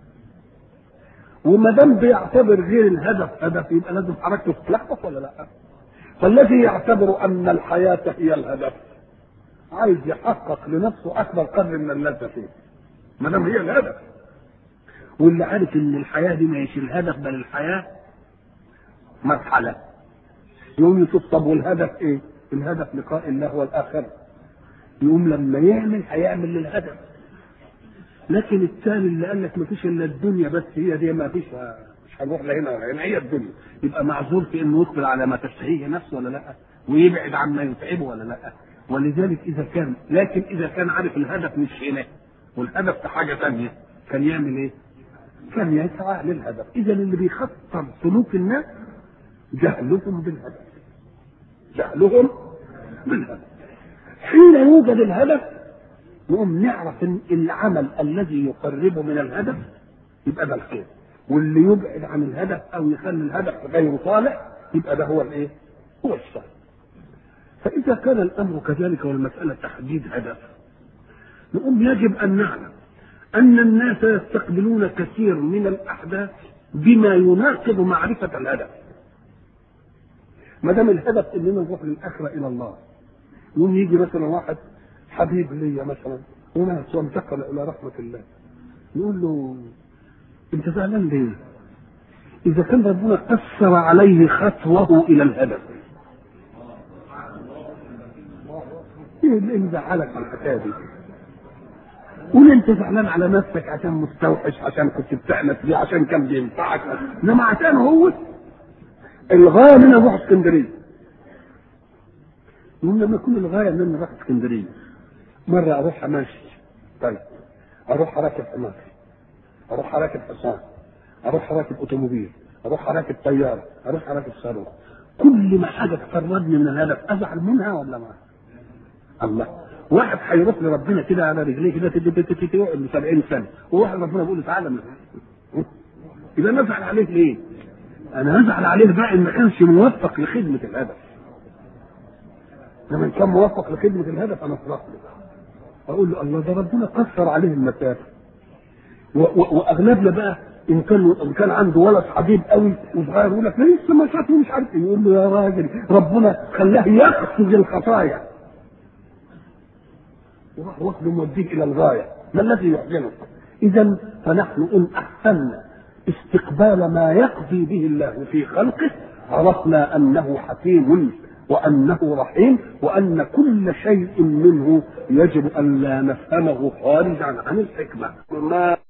وما دام بيعتبر غير الهدف هدف يبقى لازم حركته تتلخبط ولا لا؟ فالذي يعتبر ان الحياه هي الهدف عايز يحقق لنفسه اكبر قدر من اللذه فيه ما دام هي الهدف واللي عارف ان الحياه دي مش الهدف بل الحياه مرحله يقوم يشوف طب والهدف ايه؟ الهدف لقاء الله والاخره يقوم لما يعمل هيعمل للهدف لكن الثاني اللي قال لك ما فيش الا الدنيا بس هي دي ما فيش مش هنروح لهنا ولا هنا هي الدنيا يبقى معذور في انه يقبل على ما تشتهيه نفسه ولا لا ويبعد عما يتعبه ولا لا ولذلك اذا كان لكن اذا كان عارف الهدف مش هنا والهدف في حاجه ثانيه كان يعمل ايه؟ كان يسعى للهدف اذا اللي بيخطر سلوك الناس جهلهم بالهدف جهلهم بالهدف حين يوجد الهدف نقوم نعرف ان العمل الذي يقرب من الهدف يبقى ده الخير واللي يبعد عن الهدف او يخلي الهدف غير صالح يبقى ده هو الايه؟ هو الشر. فاذا كان الامر كذلك والمساله تحديد هدف نقوم يجب ان نعلم ان الناس يستقبلون كثير من الاحداث بما يناقض معرفه الهدف. ما دام الهدف اننا نروح للاخره الى الله يوم يجي مثلا واحد حبيب ليا مثلا وناس وانتقل الى رحمه الله نقول له انت زعلان ليه؟ اذا كان ربنا قصر عليه خطوه الى الهدف ايه اللي مزعلك على الحكايه دي؟ قول انت زعلان على نفسك عشان مستوحش عشان كنت بتأنس بيه عشان كان بينفعك انما عشان هو الغايه منها نروح اسكندريه يقول لما يكون الغايه ان انا اروح اسكندريه مره اروح ماشي طيب اروح راكب حمار اروح راكب حصان اروح راكب اوتوموبيل اروح راكب طياره اروح راكب صاروخ كل ما حاجه تقربني من الهدف ازعل منها ولا ما الله واحد هيروح لربنا كده على رجليه كده يقعد ل 70 سنه وواحد ربنا بيقول له تعالى من يبقى انا ازعل عليه ليه؟ انا ازعل عليه بقى ان ما كانش موفق لخدمه الهدف لما كان موفق لخدمه الهدف انا افرح له اقول له الله ده ربنا قصر عليه المسافه واغلبنا بقى ان كان ان كان عنده ولد حبيب قوي وصغير يقول لك لسه ما شافه مش عارف يقول له يا راجل ربنا خلاه يقصد الخطايا وراح واخده موديه الى الغايه ما الذي يحزنك؟ اذا فنحن ان احسنا استقبال ما يقضي به الله في خلقه عرفنا انه حكيم وانه رحيم وان كل شيء منه يجب ان لا نفهمه خارجا عن الحكمه ما